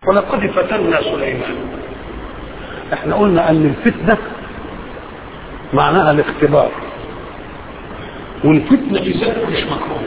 ولقد فتنا سليمان احنا قلنا ان الفتنه معناها الاختبار والفتنه في ذاتها مش مكروه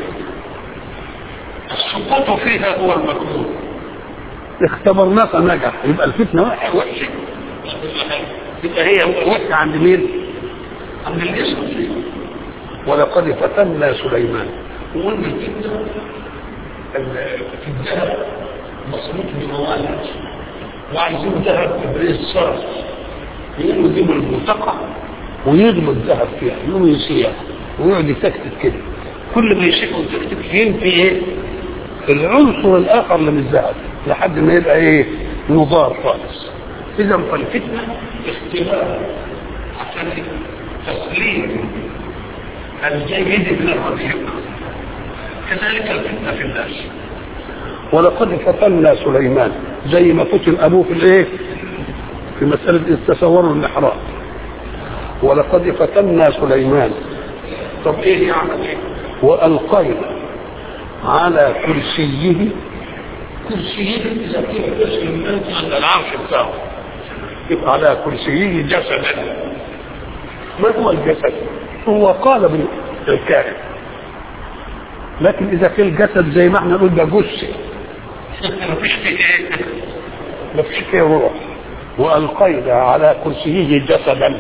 السقوط فيها هو المكروه اختبرناه فنجح يبقى الفتنه وحشه يبقى هي وحشه عند مين؟ عند الاسم ولقد فتنا سليمان وقلنا الفتنه في الذهب مصروف بموالد وعايزين ذهب ابريز صرف يقوموا يجيبوا الملتقى ويغلوا الذهب فيها يقوم يسيح ويقعد يتكتك كده كل ما يسيح ويتكتك ينفي ايه؟ العنصر الاخر من الذهب لحد ما يبقى ايه؟ نضار خالص اذا فالفتنه اختبار عشان تسليم الجيد من الرجل كذلك الفتنه في الناس ولقد فتنا سليمان زي ما فتن ابوه في الايه؟ في مساله تصوروا المحراب ولقد فتنا سليمان طب ايه يعمل ايه؟ والقينا على كرسيه كرسيه اذا كان كرسي الملك عند العرش بتاعه يبقى على كرسيه جسدا ما هو الجسد؟ هو قالب الكائن لكن اذا كان الجسد زي ما احنا نقول ده جثه مفيش فيه ايه؟ مفيش فيه روح والقينا على كرسيه جسدا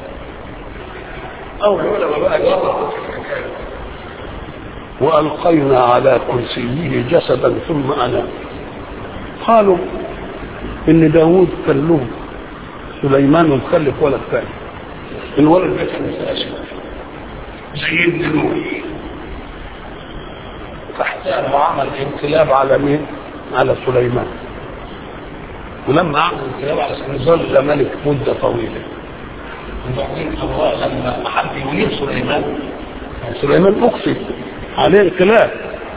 او العلماء بقى جربوا والقينا على كرسيه جسدا ثم انام قالوا ان داوود كان له سليمان ومخلف ولد ثاني الولد ده كان فاسد زي ابن نوح فاحتال وعمل انقلاب على مين؟ على سليمان ولما عمل انقلاب على سليمان ظل ملك مده طويله وبعدين الله لما حب ينيب سليمان سليمان اقصد عليه انقلاب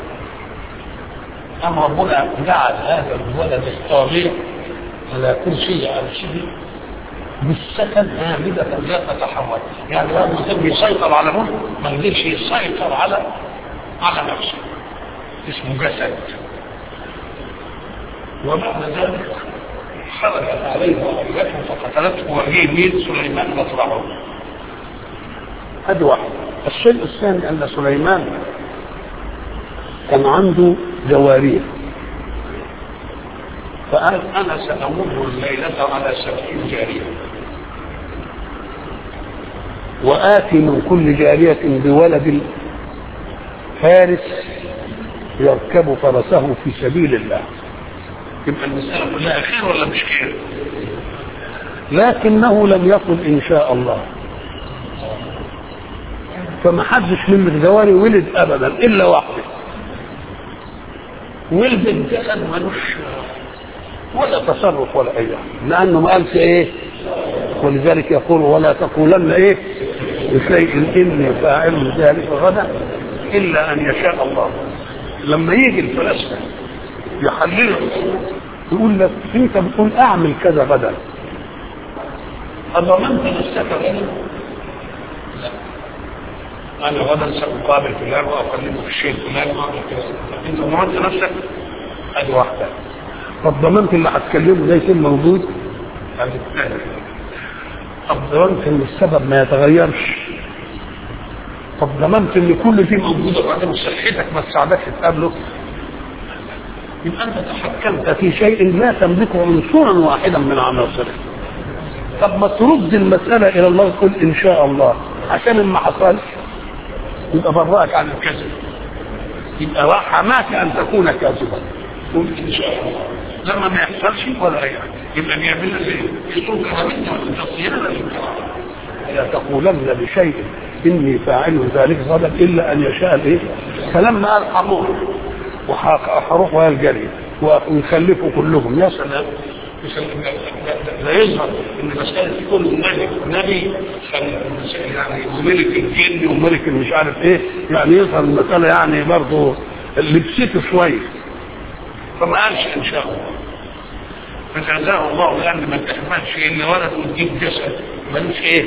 أم ربنا جعل هذا الولد الطاغية على كرسي عرشه بالسكن هامدة لا تتحول يعني لما كان بيسيطر على ملك ما قدرش يسيطر على على نفسه اسمه جسد وبعد ذلك خرجت عليه رؤيته فقتلته وجه مين سليمان مطرحه هذه واحدة الشيء الثاني أن سليمان كان عنده جوارية فقال أنا سأمر الليلة على سبعين جارية وآتي من كل جارية بولد فارس يركب فرسه في سبيل الله يبقى المسألة كلها خير ولا مش خير؟ لكنه لم يقل إن شاء الله فما حدش من الجواري ولد أبدا إلا واحدة ولد الجسد ملوش ولا تصرف ولا أي لأنه ما قالش إيه ولذلك يقول ولا تقولن إيه لشيء إني فاعل ذلك غدا إلا أن يشاء الله لما يجي الفلاسفة يحللوا يقول لك انت بتقول اعمل كذا غدا اضمنت نفسك غدا؟ لا انا غدا ساقابل فلان واكلمه في الشيء فلان واعمل كذا انت ضمنت نفسك؟ ادي واحده طب ضمنت اللي هتكلمه ده يكون موجود؟ ادي الثانيه طب ضمنت ان السبب ما يتغيرش طب ضمنت ان كل دي موجوده وبعدين صحتك ما تساعدكش تقابله يبقى انت تحكمت في شيء لا تملكه عنصرا واحدا من عناصره طب ما ترد المساله الى الله وتقول ان شاء الله عشان ما حصلش يبقى برأك عن الكذب يبقى حماك ان تكون كاذبا قول ان شاء الله لما ما يحصلش ولا اي حاجه يبقى بيعمل لك ايه؟ يقول كرامتنا وتصيرنا لا تقولن لشيء اني فاعل ذلك غدا الا ان يشاء الايه؟ فلما قال حمور وهروح ويا الجري ويخلفوا كلهم يا سلام لا يظهر ان مسألة كل ملك نبي يعني وملك الجن وملك مش عارف ايه يعني يظهر المسألة يعني برضه لبسته شوية فما قالش ان شاء الله فجزاه الله لان ما تحملش ان ولد وتجيب جسد ملوش ايه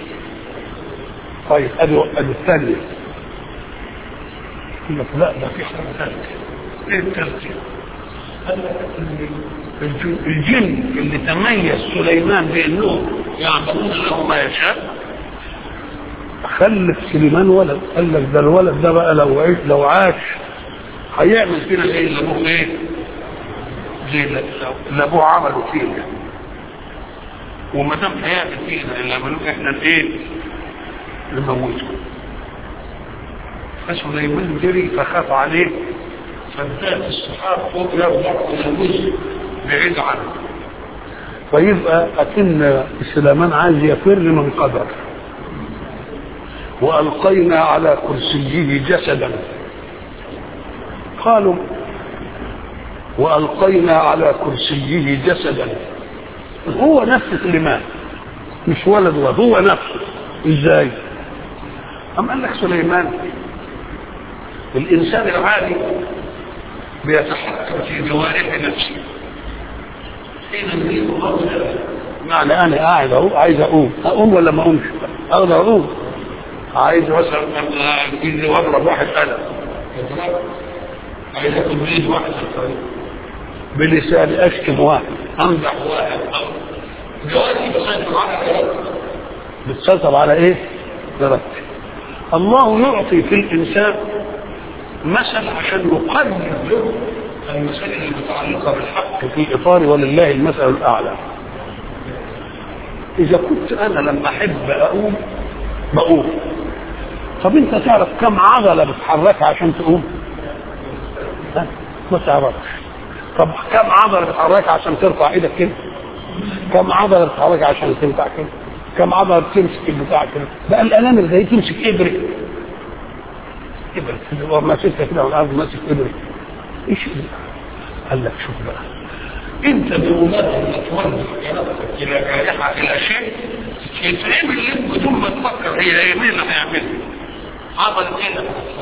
طيب ادي ادي الثانية يقول لك لا ده في حاجة ثالثة ايه الترتيب؟ قال لك الجن, الجن اللي تميز سليمان بانهم يعملون له ما يشاء خلف سليمان ولد قال لك ده الولد ده بقى لو عيش لو عاش هيعمل فينا زي اللي ابوه ايه؟ زي اللي ابوه عمله فينا وما دام هيعمل فينا اللي عملوه احنا الايه؟ نموته فسليمان جري فخاف عليه فانتهت السحاب فوق يرجع ويموت بعيد عنه فيبقى أكن سليمان عايز يفر من قدر وألقينا على كرسيه جسدا قالوا وألقينا على كرسيه جسدا هو نفس سليمان مش ولد ولد هو نفسه ازاي أم قال لك سليمان الإنسان العادي بيتحكم في جوارح نفسه حين يريد معنى أنا قاعد أهو عايز أقوم أقوم ولا ما أقومش؟ أقدر أقوم عايز مثلا إني أضرب واحد أنا عايز أكون بإيد واحد بلساني أشتم واحد أمدح واحد جوارحي بسيطر على بتسيطر على إيه؟ درجتي الله يعطي في الإنسان مثل عشان يقرب له المسائل المتعلقة بالحق في إطار ولله المثل الأعلى إذا كنت أنا لما أحب أقوم بقوم طب أنت تعرف كم عضلة بتحركها عشان تقوم؟ ها؟ ما تعرفش طب كم عضلة بتحركها عشان ترفع إيدك كده؟ كم عضلة بتحركها عشان تنفع كده؟ كم عضلة بتمسك البتاع كده؟ بقى الأنامل زي تمسك إبرة ابره هو ماسكها كده على الارض ماسك ابره ايش قال لك شوف بقى انت بمجرد ما توجه ارادتك الى جارحه الى شيء يتعمل لك بدون ما تفكر هي ايه مين اللي هيعملها عمل هنا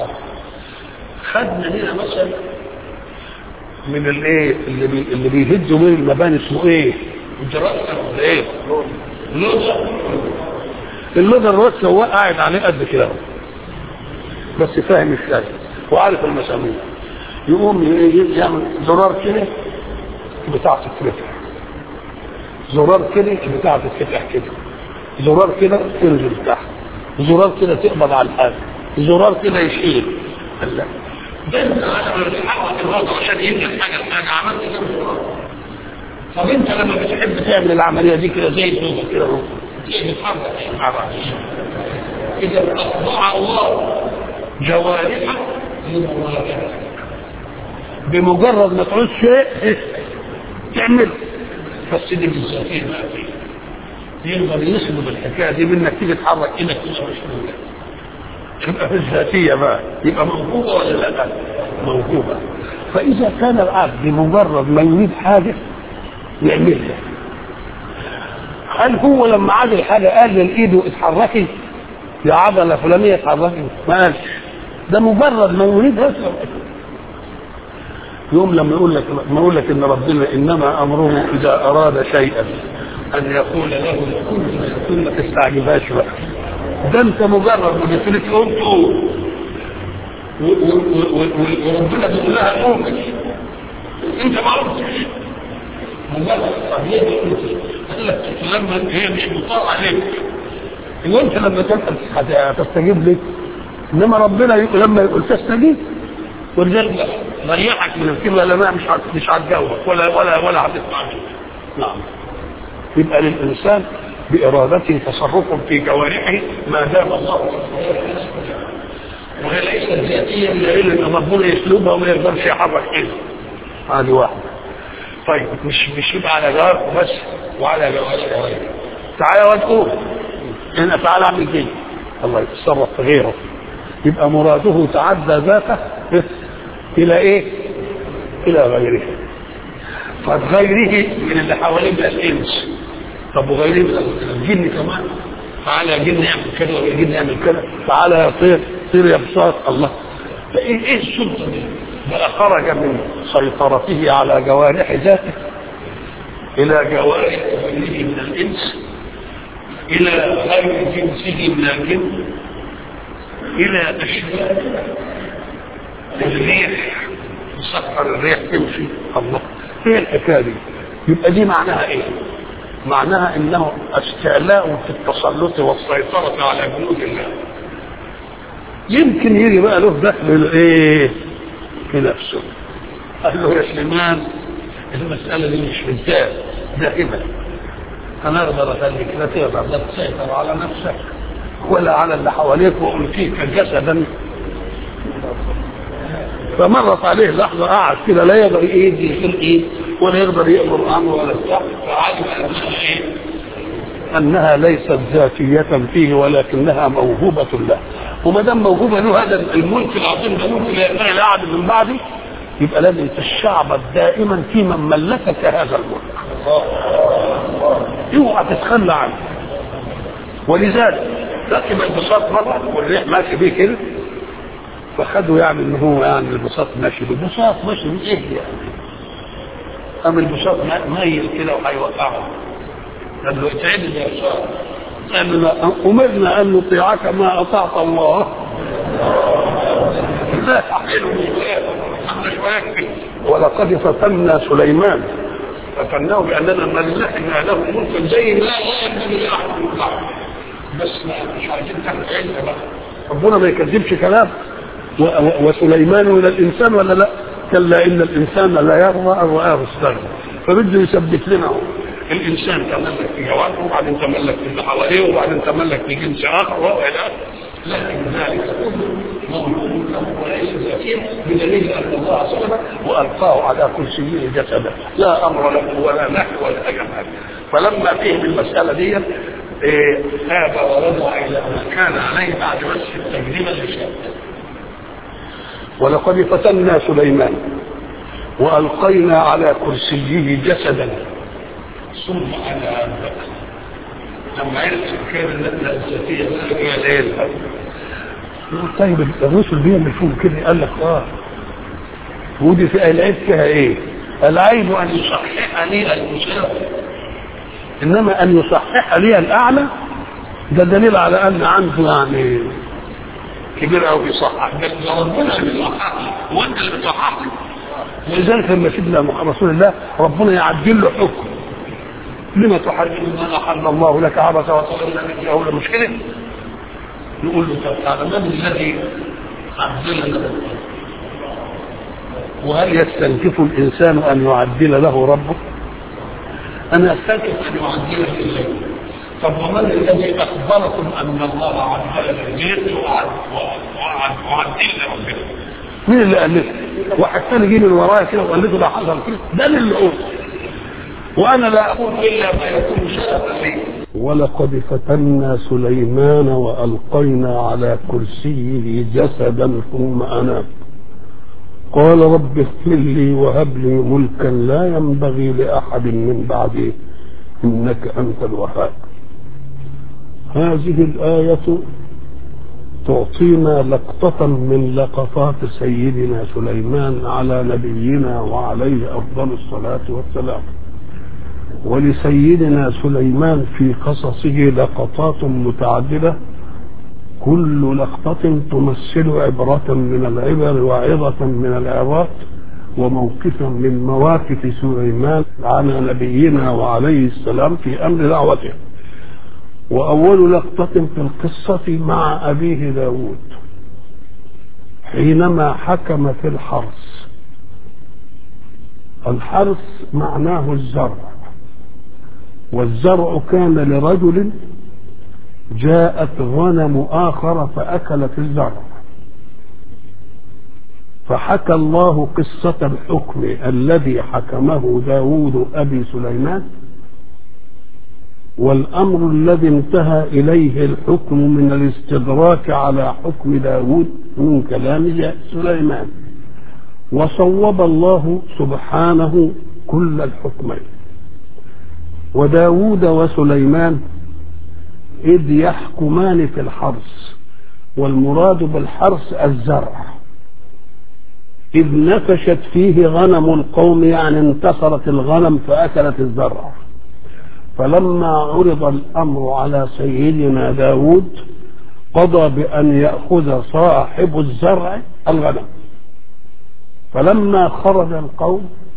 خدنا هنا مثلا من الايه اللي بي اللي بيهدوا من المباني اسمه ايه؟ الدراسه ولا ايه؟ اللودر اللودر الراس هو قاعد عليه قد كده بس فاهم الشاي وعارف المسامير يقوم يعمل زرار كده بتاع تتفتح زرار كده بتاع تتفتح كده زرار كده تنزل تحت زرار كده تقبض على الحاجة زرار كده يشيل لا ده انت بتحرك الوضع عشان ينجز حاجه حاجه عملت كده طب انت لما بتحب تعمل العمليه دي كده زي الدوبه كده بتحرك مع بعض اذا اخضع الله جوارحه لمواجهتك بمجرد ما تعوز شيء تعمل بس دي بالذاتيه بقى يقدر يسلب الحكايه دي منك تيجي تحرك ايدك كده مش تبقى في الذاتيه بقى يبقى موهوبه ولا لا؟ موهوبه فاذا كان العبد بمجرد ما يريد حاجه يعملها هل هو لما عاد الحاجه قال للايد اتحركي يا عضله فلانيه اتحركي ما قالش ده مجرد ما يريد يسلب يوم لما يقول لك ما يقول لك ان ربنا انما امره اذا اراد شيئا ان يقول له كن فيكون ما تستعجبهاش بقى ده انت مجرد ما بتقول قوم تقوم وربنا بيقول لها قومي انت ما قلتش مجرد طبيعي قال لك لما هي مش مطاع عليك وانت لما تسال هتستجيب لك انما ربنا يقول لما يقول تستجيب ولذلك ريحك من الكلمه لا مش مش هتجاوبك ولا ولا ولا هتسمع نعم يبقى للانسان بارادته تصرف في جوارحه ما دام الله وهي ليست ذاتيه الا ان ربنا يسلبها وما يقدرش يحرك ايده هذه واحده طيب مش مش يبقى على جوارح بس وعلى جوارح تعالى وتقول هنا تعالى اعمل كده الله يتصرف في غيره يبقى مراده تعدى ذاته الى ايه الى غيره طب غيره من اللي حواليه من الانس طب وغيره من الجن كمان تعالى يا جن اعمل كذا ويا جن اعمل كذا تعالى يا طير طير يا بساط الله فايه ايه السلطه دي بقى خرج من سيطرته على جوارح ذاته الى جوارح غيره من الانس الى غير جنسه من الجن الى اشياء الريح مسخر الريح تمشي الله ايه الحكايه دي يبقى دي معناها ايه معناها انه استعلاء في التسلط والسيطرة على جنود الله يمكن يجي بقى له دخل ايه في نفسه قال له يا سليمان المسألة دي مش مثال دائما أنا أقدر أخليك لا تقدر لا تسيطر على نفسك ولا على اللي حواليك وألقيك جسدا فمرت عليه لحظة قعد كده لا يقدر يجي في الإيد ولا يقدر يأمر أمر ولا بتاع فعلم أنها إيه؟ أنها ليست ذاتية فيه ولكنها موهوبة له وما دام موهوبة له هذا الملك العظيم ده ممكن ينبغي لأحد من بعده يبقى لازم تشعبط دائما في من ملكك هذا الملك اوعى تتخلى عنه ولذلك ركب البساط مرة والريح ماشي بيه كده فخدوا يعني ان هو يعني البساط ماشي بالبساط ماشي بايه يعني قام البساط مايل كده وهيوقعه قال له اتعدل يا بساط قال له امرنا ان نطيعك ما اطعت الله لا حلو ولقد فتنا سليمان فتناه باننا ملكنا له ملكا زي لا ينبغي لاحد من بس مش عايزين تاخد علم بقى ربنا ما يكذبش كلام وسليمان من الانسان ولا لا؟ كلا ان الانسان لا يرضى ان رآه استغنى فبده يثبت لنا هو. الانسان تملك في جوارحه وبعدين تملك في اللي حواليه وبعدين تملك في جنس اخر والى لكن ذلك كله موجود له وليس ذاتيا بدليل ان الله سبحانه والقاه على كرسيه جسدا لا امر له ولا نحو ولا اي حاجه فلما فهم المساله دي إيه تاب ورجع الى ما كان عليه بعد بس التجربه للشيء ولقد فتنا سليمان والقينا على كرسيه جسدا ثم انا لما عرف كان اللجنه الذاتيه هي ليل طيب الرسل بيعملوا كده قال لك اه ودي في العيب فيها ايه؟ العيب ان يصحح لي المسافر انما ان يصحح لي الاعلى ده دليل على ان عنده يعني كبير قوي بيصحح ده ربنا اللي بيصحح هو انت اللي بتصحح ولذلك لما سيدنا رسول الله ربنا يعدل له حكم لما تحرم ما احل الله لك عبس وتولى من جهول مش كده؟ نقول له تعالى من الذي عدل له وهل يستنكف الانسان ان يعدل له ربه؟ انا استنكف ان يعدل في الليل طب ومن الذي اخبركم ان الله عدل في الليل وعدل لربنا؟ مين اللي قال لكم؟ واحد ثاني جه من ورايا كده وقال لكم ده حصل كده ده اللي قلت وانا لا اقول الا ما يكون شرفا لي ولقد فتنا سليمان والقينا على كرسيه جسدا ثم اناب قال رب اغفر لي وهب لي ملكا لا ينبغي لاحد من بعدي انك انت الوهاب هذه الايه تعطينا لقطة من لقطات سيدنا سليمان على نبينا وعليه أفضل الصلاة والسلام ولسيدنا سليمان في قصصه لقطات متعددة كل لقطة تمثل عبرة من العبر وعظة من العظات وموقفا من مواقف سليمان على نبينا وعليه السلام في أمر دعوته وأول لقطة في القصة مع أبيه داود حينما حكم في الحرث الحرث معناه الزرع والزرع كان لرجل جاءت غنم آخر فأكلت الزرع فحكى الله قصة الحكم الذي حكمه داود أبي سليمان والأمر الذي انتهى إليه الحكم من الاستدراك على حكم داود من كلام سليمان وصوب الله سبحانه كل الحكمين وداود وسليمان إذ يحكمان في الحرث والمراد بالحرث الزرع إذ نفشت فيه غنم القوم يعني انتصرت الغنم فأكلت الزرع فلما عرض الأمر على سيدنا داود قضى بأن يأخذ صاحب الزرع الغنم فلما خرج القوم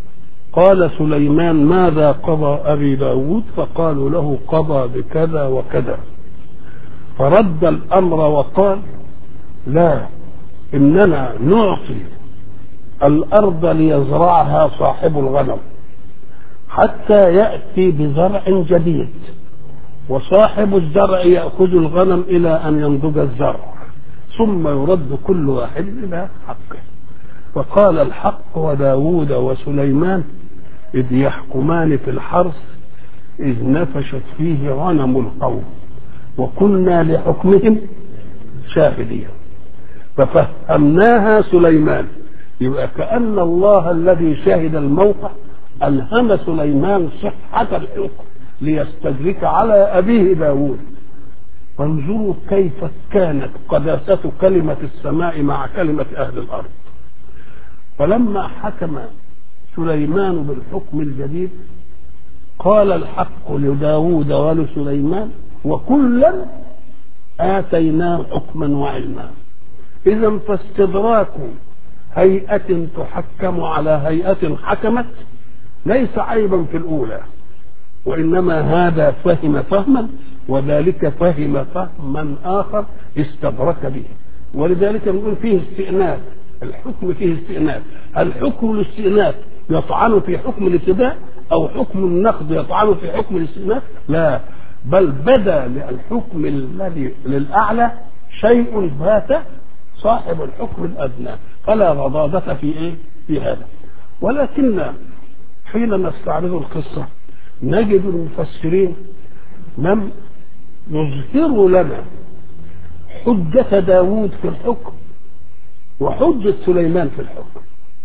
قال سليمان ماذا قضى أبي داود فقالوا له قضى بكذا وكذا فرد الأمر وقال لا إننا نعطي الأرض ليزرعها صاحب الغنم حتى يأتي بزرع جديد وصاحب الزرع يأخذ الغنم إلى أن ينضج الزرع ثم يرد كل واحد إلى حقه وقال الحق وداود وسليمان إذ يحكمان في الحرث إذ نفشت فيه غنم القوم وكنا لحكمهم شاهدين ففهمناها سليمان يبقى كأن الله الذي شهد الموقع ألهم سليمان صحة الحكم ليستدرك على أبيه داود وانظروا كيف كانت قداسة كلمة السماء مع كلمة أهل الأرض فلما حكم سليمان بالحكم الجديد قال الحق لداود ولسليمان وكلا آتيناه حكما وعلما إذا فاستدراك هيئة تحكم على هيئة حكمت ليس عيبا في الأولى وإنما هذا فهم فهما وذلك فهم فهما آخر استدرك به ولذلك نقول فيه استئناف الحكم فيه استئناف الحكم الاستئناف يطعن في حكم الابتداء أو حكم النقد يطعن في حكم الاستئناف لا بل بدا للحكم الذي للأعلى شيء بات صاحب الحكم الأدنى فلا رضاضة في إيه؟ في هذا ولكن حين نستعرض القصة نجد المفسرين لم يظهروا لنا حجة داوود في الحكم وحجة سليمان في الحكم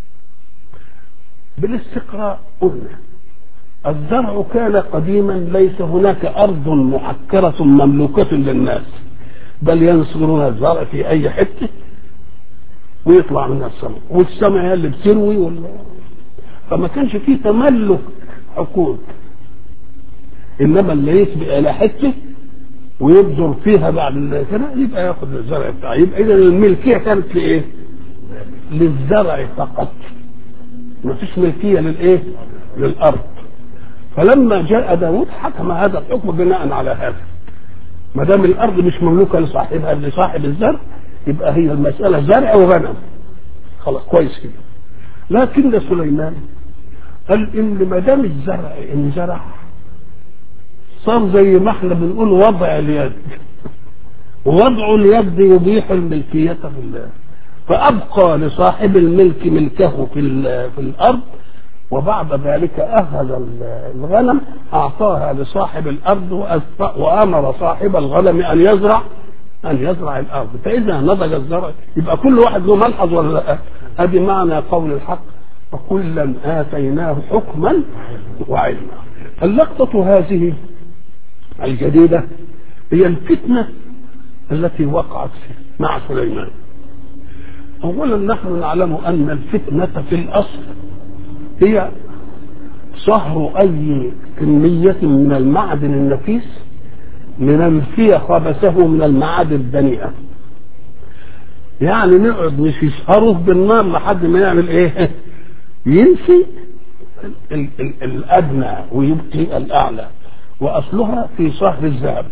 بالاستقراء قلنا الزرع كان قديما ليس هناك أرض محكرة مملوكة للناس بل ينصرون الزرع في أي حتة ويطلع منها السماء والسماء هي اللي بتروي ولا فما كانش فيه تملك حقوق انما اللي يسبق الى حته ويبذر فيها بعد كده يبقى ياخد الزرع بتاعه يبقى اذا الملكيه كانت لايه؟ للزرع فقط ما فيش ملكيه للايه؟ للارض فلما جاء داود حكم هذا الحكم بناء على هذا ما دام الارض مش مملوكه لصاحبها لصاحب الزرع يبقى هي المساله زرع وغنم خلاص كويس كده لكن سليمان قال ان ما دام الزرع انزرع صار زي ما احنا بنقول وضع اليد ووضع اليد يبيح الملكية في الله فأبقى لصاحب الملك ملكه في, في الأرض وبعد ذلك أخذ الغنم أعطاها لصاحب الأرض وأمر صاحب الغنم أن يزرع أن يزرع الأرض فإذا نضج الزرع يبقى كل واحد له ملحظ ولا لا أدي معنى قول الحق وكلا آتيناه حكما وعلما اللقطة هذه الجديدة هي الفتنة التي وقعت مع سليمان أولا نحن نعلم أن الفتنة في الأصل هي صهر أي كمية من المعدن النفيس لننفي خبثه من المعادن الدنيئة يعني نقعد مش يسهره بالنار لحد ما يعمل ايه ينفي ال ال الادنى ويبقي الاعلى واصلها في صهر الذهب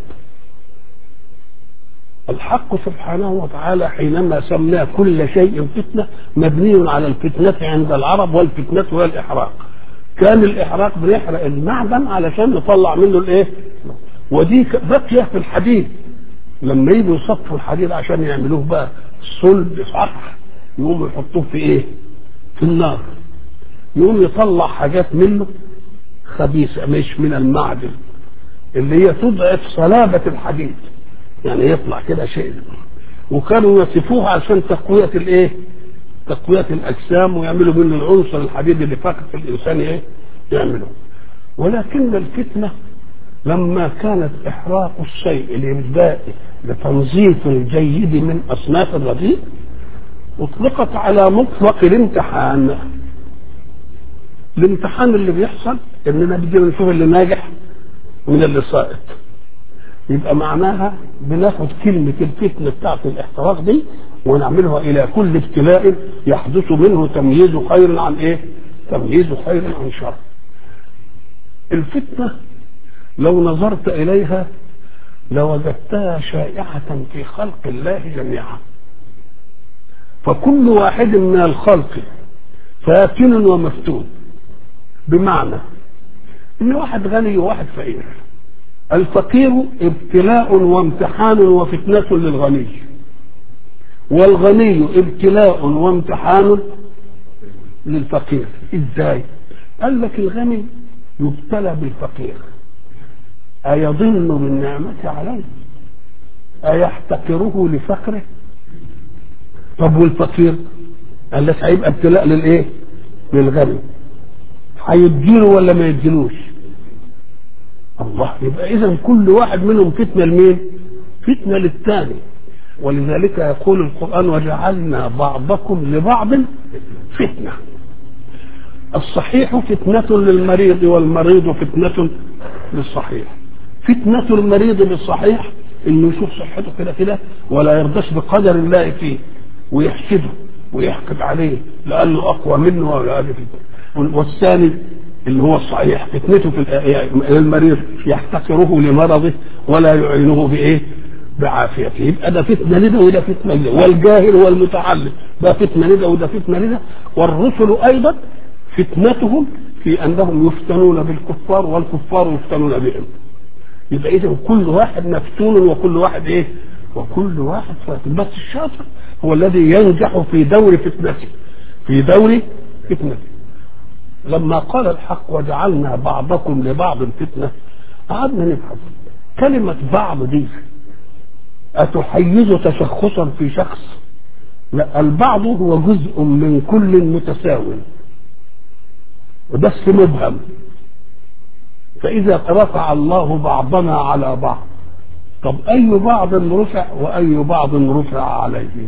الحق سبحانه وتعالى حينما سمى كل شيء فتنه مبني على الفتنه عند العرب والفتنه هو الاحراق كان الاحراق بيحرق المعدن علشان نطلع منه الايه ودي باقيه في الحديد لما يجوا يصفوا الحديد عشان يعملوه بقى صلب صح يقوموا يحطوه في ايه في النار يقوم يطلع حاجات منه خبيثة مش من المعدن اللي هي تضعف صلابة الحديد يعني يطلع كده شيء وكانوا يصفوها عشان تقوية الايه تقوية الأجسام ويعملوا منه العنصر الحديد اللي فاقد في الإنسان ايه يعملوا ولكن الفتنة لما كانت إحراق الشيء الإبداء لتنظيف الجيد من أصناف الرديء أطلقت على مطلق الامتحان الامتحان اللي بيحصل اننا بدنا نشوف اللي ناجح من اللي ساقط يبقى معناها بناخد كلمة الفتنة بتاعت الاحتراق دي ونعملها إلى كل ابتلاء يحدث منه تمييز خير عن إيه؟ تمييز خير عن شر الفتنة لو نظرت إليها لوجدتها شائعة في خلق الله جميعا فكل واحد من الخلق فاتن ومفتون بمعنى ان واحد غني وواحد فقير الفقير ابتلاء وامتحان وفتنة للغني والغني ابتلاء وامتحان للفقير ازاي قال لك الغني يبتلى بالفقير أيظن بالنعمة عليه أيحتقره لفقره طب والفقير قال لك هيبقى ابتلاء للايه للغني هيديله ولا ما يديلوش الله يبقى اذا كل واحد منهم فتنه لمين فتنه للثاني ولذلك يقول القران وجعلنا بعضكم لبعض فتنه الصحيح فتنه للمريض والمريض فتنه للصحيح فتنه المريض بالصحيح انه يشوف صحته كده كده ولا يرضاش بقدر الله فيه ويحسده ويحقد عليه لانه اقوى منه ولا أقل والثاني اللي هو الصحيح فتنته في المريض يحتقره لمرضه ولا يعينه بايه؟ بعافيته يبقى ده فتنه لده وده فتنه لده والجاهل والمتعلم ده فتنه لده وده فتنه لده والرسل ايضا فتنتهم في انهم يفتنون بالكفار والكفار يفتنون بهم يبقى اذا كل واحد مفتون وكل واحد ايه؟ وكل واحد فاتن بس الشاطر هو الذي ينجح في دور فتنته في دور فتنته لما قال الحق وجعلنا بعضكم لبعض فتنة قعدنا نبحث كلمة بعض دي أتحيز تشخصا في شخص لا البعض هو جزء من كل متساو بس مبهم فإذا رفع الله بعضنا على بعض طب أي بعض رفع وأي بعض رفع عليه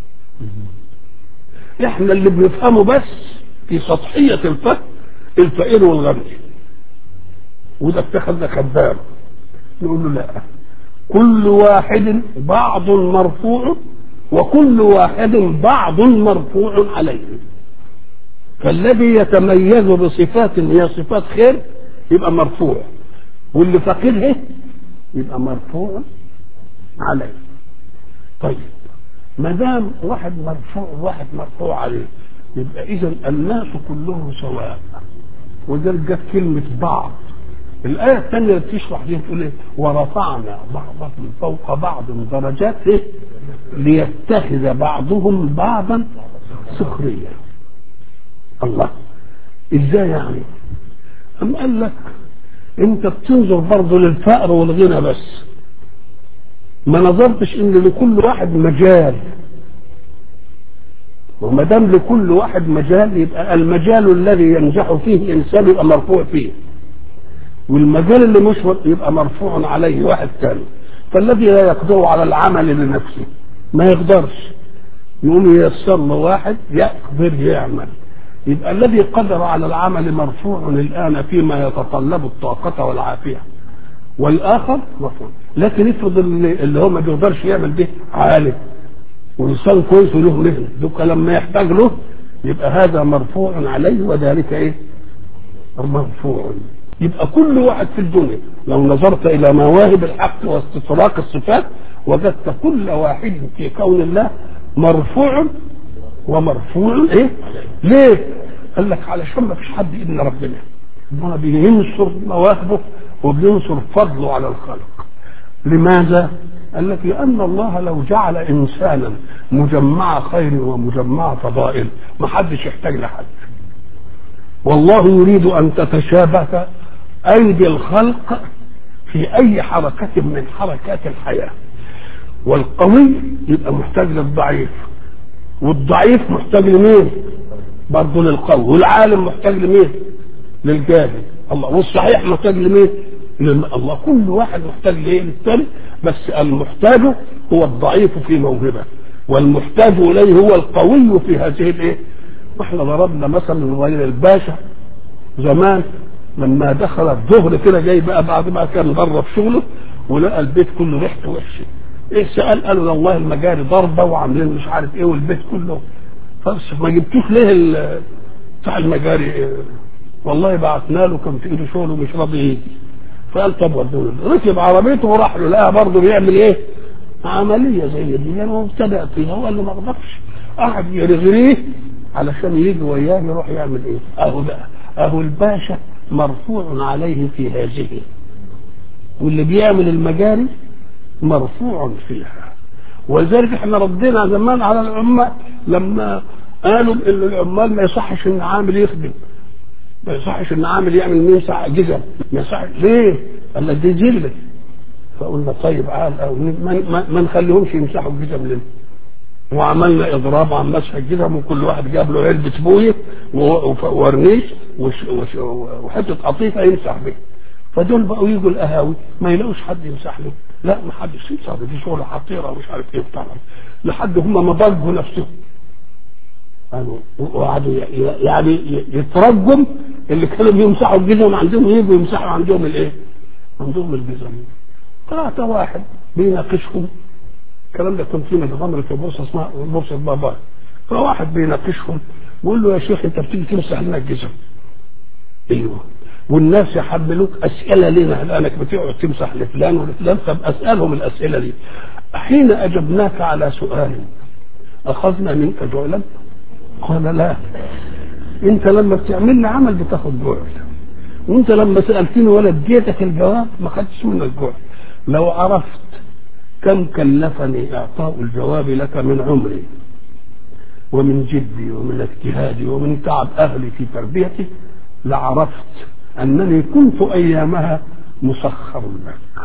احنا اللي بنفهمه بس في سطحية الفهم الفقير والغني وده اتخذ خدام نقول له لا كل واحد بعض مرفوع وكل واحد بعض مرفوع عليه فالذي يتميز بصفات هي صفات خير يبقى مرفوع واللي فقير يبقى مرفوع عليه طيب ما دام واحد مرفوع وواحد مرفوع عليه يبقى اذا الناس كلهم سواء وده جت كلمه بعض الآية الثانية اللي بتشرح دي بتقول إيه؟ ورفعنا بعضهم فوق بعض درجات إيه؟ ليتخذ بعضهم بعضا سخريا. الله إزاي يعني؟ أم قال لك أنت بتنظر برضه للفقر والغنى بس. ما نظرتش إن لكل واحد مجال. وما دام لكل واحد مجال يبقى المجال الذي ينجح فيه الإنسان يبقى مرفوع فيه. والمجال اللي مش يبقى مرفوع عليه واحد ثاني فالذي لا يقدر على العمل لنفسه ما يقدرش يقوم ييسر له واحد يقدر يعمل يبقى الذي قدر على العمل مرفوع الان فيما يتطلب الطاقة والعافية والآخر مرفوع لكن افرض اللي, اللي هو ما بيقدرش يعمل ده عالم وإنسان كويس وله مهنة دوك لما يحتاج له يبقى هذا مرفوع عليه وذلك ايه؟ مرفوع يبقى كل واحد في الدنيا لو نظرت الى مواهب الحق واستطراق الصفات وجدت كل واحد في كون الله مرفوع ومرفوع ايه ليه قال لك علشان ما فيش حد الا ربنا ربنا بينصر مواهبه وبينصر فضله على الخلق لماذا قال لك لان الله لو جعل انسانا مجمع خير ومجمع فضائل ما حدش يحتاج لحد والله يريد ان تتشابه ايدي الخلق في اي حركة من حركات الحياة والقوي يبقى محتاج للضعيف والضعيف محتاج لمين برضه للقوي والعالم محتاج لمين للجاهل الله والصحيح محتاج لمين للم... الله كل واحد محتاج لايه للثاني بس المحتاج هو الضعيف في موهبه والمحتاج اليه هو القوي في هذه الايه واحنا ضربنا مثلا غير الباشا زمان لما دخل الظهر كده جاي بقى بعد ما كان بره في شغله ولقى البيت كله ريحته وحشه ايه سال قالوا والله المجاري ضربه وعاملين مش عارف ايه والبيت كله بس ما جبتوش ليه بتاع المجاري إيه؟ والله بعتنا له كان في ايده شغل ومش راضي يجي فقال طب ودوه ركب عربيته وراح له لقاها برضه بيعمل ايه؟ عمليه زي دي يعني هو ابتدأ فيها هو قال له ما اقدرش قعد يرغريه علشان يجي وياه يروح يعمل ايه؟ اهو بقى اهو الباشا مرفوع عليه في هذه واللي بيعمل المجاري مرفوع فيها ولذلك احنا ردينا زمان على العمال لما قالوا ان العمال ما يصحش ان عامل يخدم ما يصحش ان عامل يعمل يمسح جزم ما يصحش ليه؟ قال لك دي جلة فقلنا طيب عال أو ما, ما نخليهمش يمسحوا الجزم لنا وعملنا اضراب عن مسح الجزم وكل واحد جاب له علبه بويه وورنيش وحته قطيفه يمسح بيها فدول بقوا يجوا القهاوي ما يلاقوش حد يمسح له لا ما حدش يمسح دي شغله حطيره ومش عارف ايه بتاع لحد هم ما ضجوا نفسهم قالوا وقعدوا يعني يترجم اللي كانوا بيمسحوا الجزم عندهم يجوا يمسحوا عندهم الايه؟ عندهم الجزم طلعت واحد بيناقشهم الكلام ده كنت في متغمر في بورصه اسمها بورصه بابا فواحد بيناقشهم بيقول له يا شيخ انت بتيجي تمسح لنا الجزم ايوه والناس يحملوك اسئله لنا لانك بتقعد تمسح لفلان ولفلان طب اسالهم الاسئله دي حين اجبناك على سؤال اخذنا منك جعلا قال لا انت لما بتعمل لي عمل بتاخد جعل وانت لما سالتني ولا اديتك الجواب ما خدتش منك جعل لو عرفت كم كلفني اعطاء الجواب لك من عمري ومن جدي ومن اجتهادي ومن تعب اهلي في تربيتي لعرفت انني كنت ايامها مسخر لك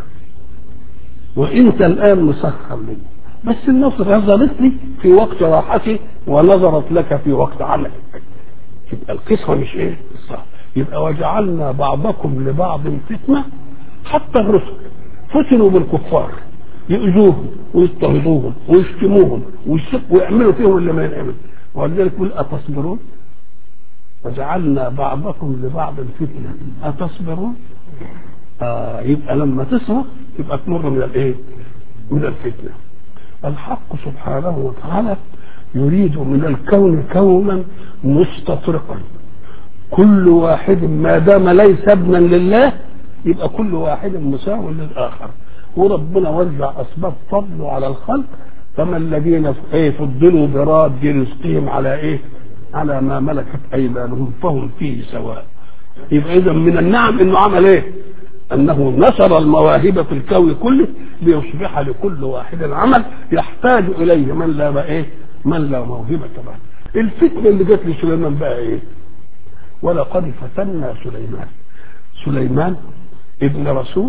وانت الان مسخر لي بس النصر نظرت لي في وقت راحتي ونظرت لك في وقت عملك يبقى القصه مش ايه الصح يبقى وجعلنا بعضكم لبعض فتنه حتى الرسل فتنوا بالكفار يؤذوهم ويضطهدوهم ويشتموهم ويعملوا فيهم اللي ما ينعمل ولذلك يقول اتصبرون وجعلنا بعضكم لبعض فتنه اتصبرون آه يبقى لما تصبر يبقى تمر من الايه؟ من الفتنه الحق سبحانه وتعالى يريد من الكون كونا مستطرقا كل واحد ما دام ليس ابنا لله يبقى كل واحد مساو للاخر وربنا وزع اسباب فضله على الخلق فما الذين ايه فضلوا براد رزقهم على ايه؟ على ما ملكت ايمانهم فهم فيه سواء يبقى اذا من النعم انه عمل ايه؟ انه نشر المواهب في الكون كله ليصبح لكل واحد عمل يحتاج اليه من لا ايه؟ من لا موهبه له. الفتنه اللي جت لسليمان بقى ايه؟ ولقد فتنا سليمان. سليمان ابن رسول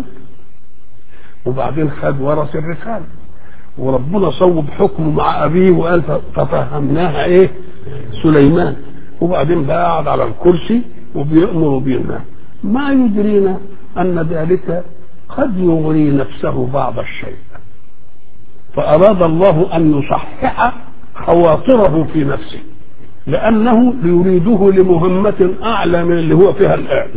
وبعدين خد ورث الرساله وربنا صوب حكمه مع ابيه وقال ففهمناها ايه؟ سليمان وبعدين بقى قعد على الكرسي وبيأمر وبينهى ما يدرينا أن ذلك قد يغري نفسه بعض الشيء فأراد الله أن يصحح خواطره في نفسه لأنه يريده لمهمة أعلى من اللي هو فيها الآن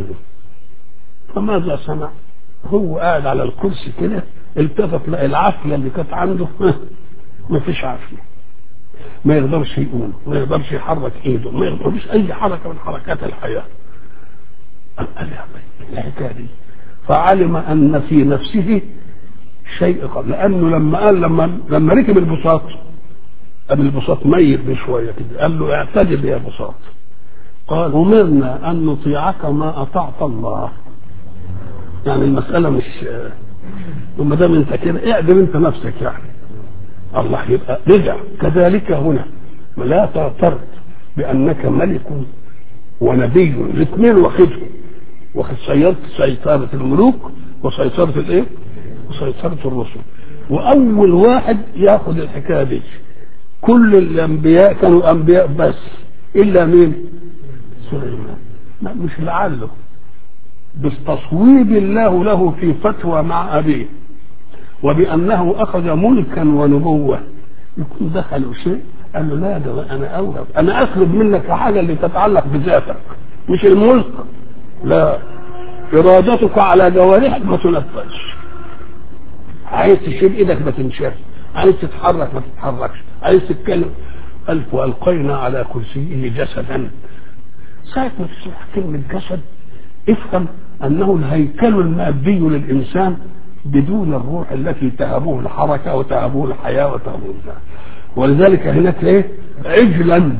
فماذا صنع؟ هو قاعد على الكرسي كده التفت لقى العافية اللي كانت عنده ما فيش عافية ما يقدرش يقوم ما يقدرش يحرك ايده ما يقدرش اي حركه من حركات الحياه قال يا الحكايه دي فعلم ان في نفسه شيء قبل لانه لما قال لما لما ركب البساط قبل البساط ميت بشويه كده قال له اعتدل يا بساط قال امرنا ان نطيعك ما اطعت الله يعني المساله مش وما دام انت كده اعدل انت نفسك يعني الله يبقى رجع كذلك هنا لا تعترض بانك ملك ونبي الاثنين واخدهم واخد سيطرة سيطرة الملوك وسيطرة الايه؟ وسيطرة الرسل واول واحد ياخد الحكايه دي كل الانبياء كانوا انبياء بس الا مين؟ سليمان لا مش لعله بتصويب الله له في فتوى مع ابيه وبأنه أخذ ملكا ونبوة يكون دخلوا شيء قال له لا ده أنا أولى أنا أطلب منك حاجة اللي تتعلق بذاتك مش الملك لا إرادتك على جوارحك ما تنفذش عايز تشيل إيدك ما تنشرش عايز تتحرك ما تتحركش عايز تتكلم ألف وألقينا على كرسيه جسدا ساعة ما تسمع كلمة جسد افهم أنه الهيكل المادي للإنسان بدون الروح التي تهبه الحركة وتهبه الحياة وتهبه الذات ولذلك هناك ايه عجلا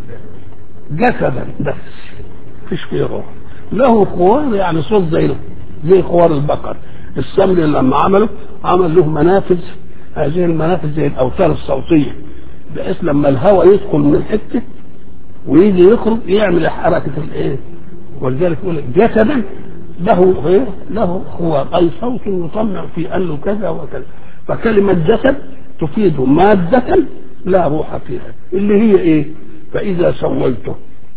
جسدا بس مفيش فيه روح له خوار يعني صوت زي زي خوار البقر السمر لما عمله عمل له منافذ هذه المنافذ زي الاوتار الصوتيه بحيث لما الهواء يدخل من حته ويجي يخرج يعمل حركه الايه ولذلك يقول جسدا له غير له خوار اي صوت يطمع في انه كذا وكذا فكلمه جسد تفيد ماده لا روح فيها اللي هي ايه فاذا سويته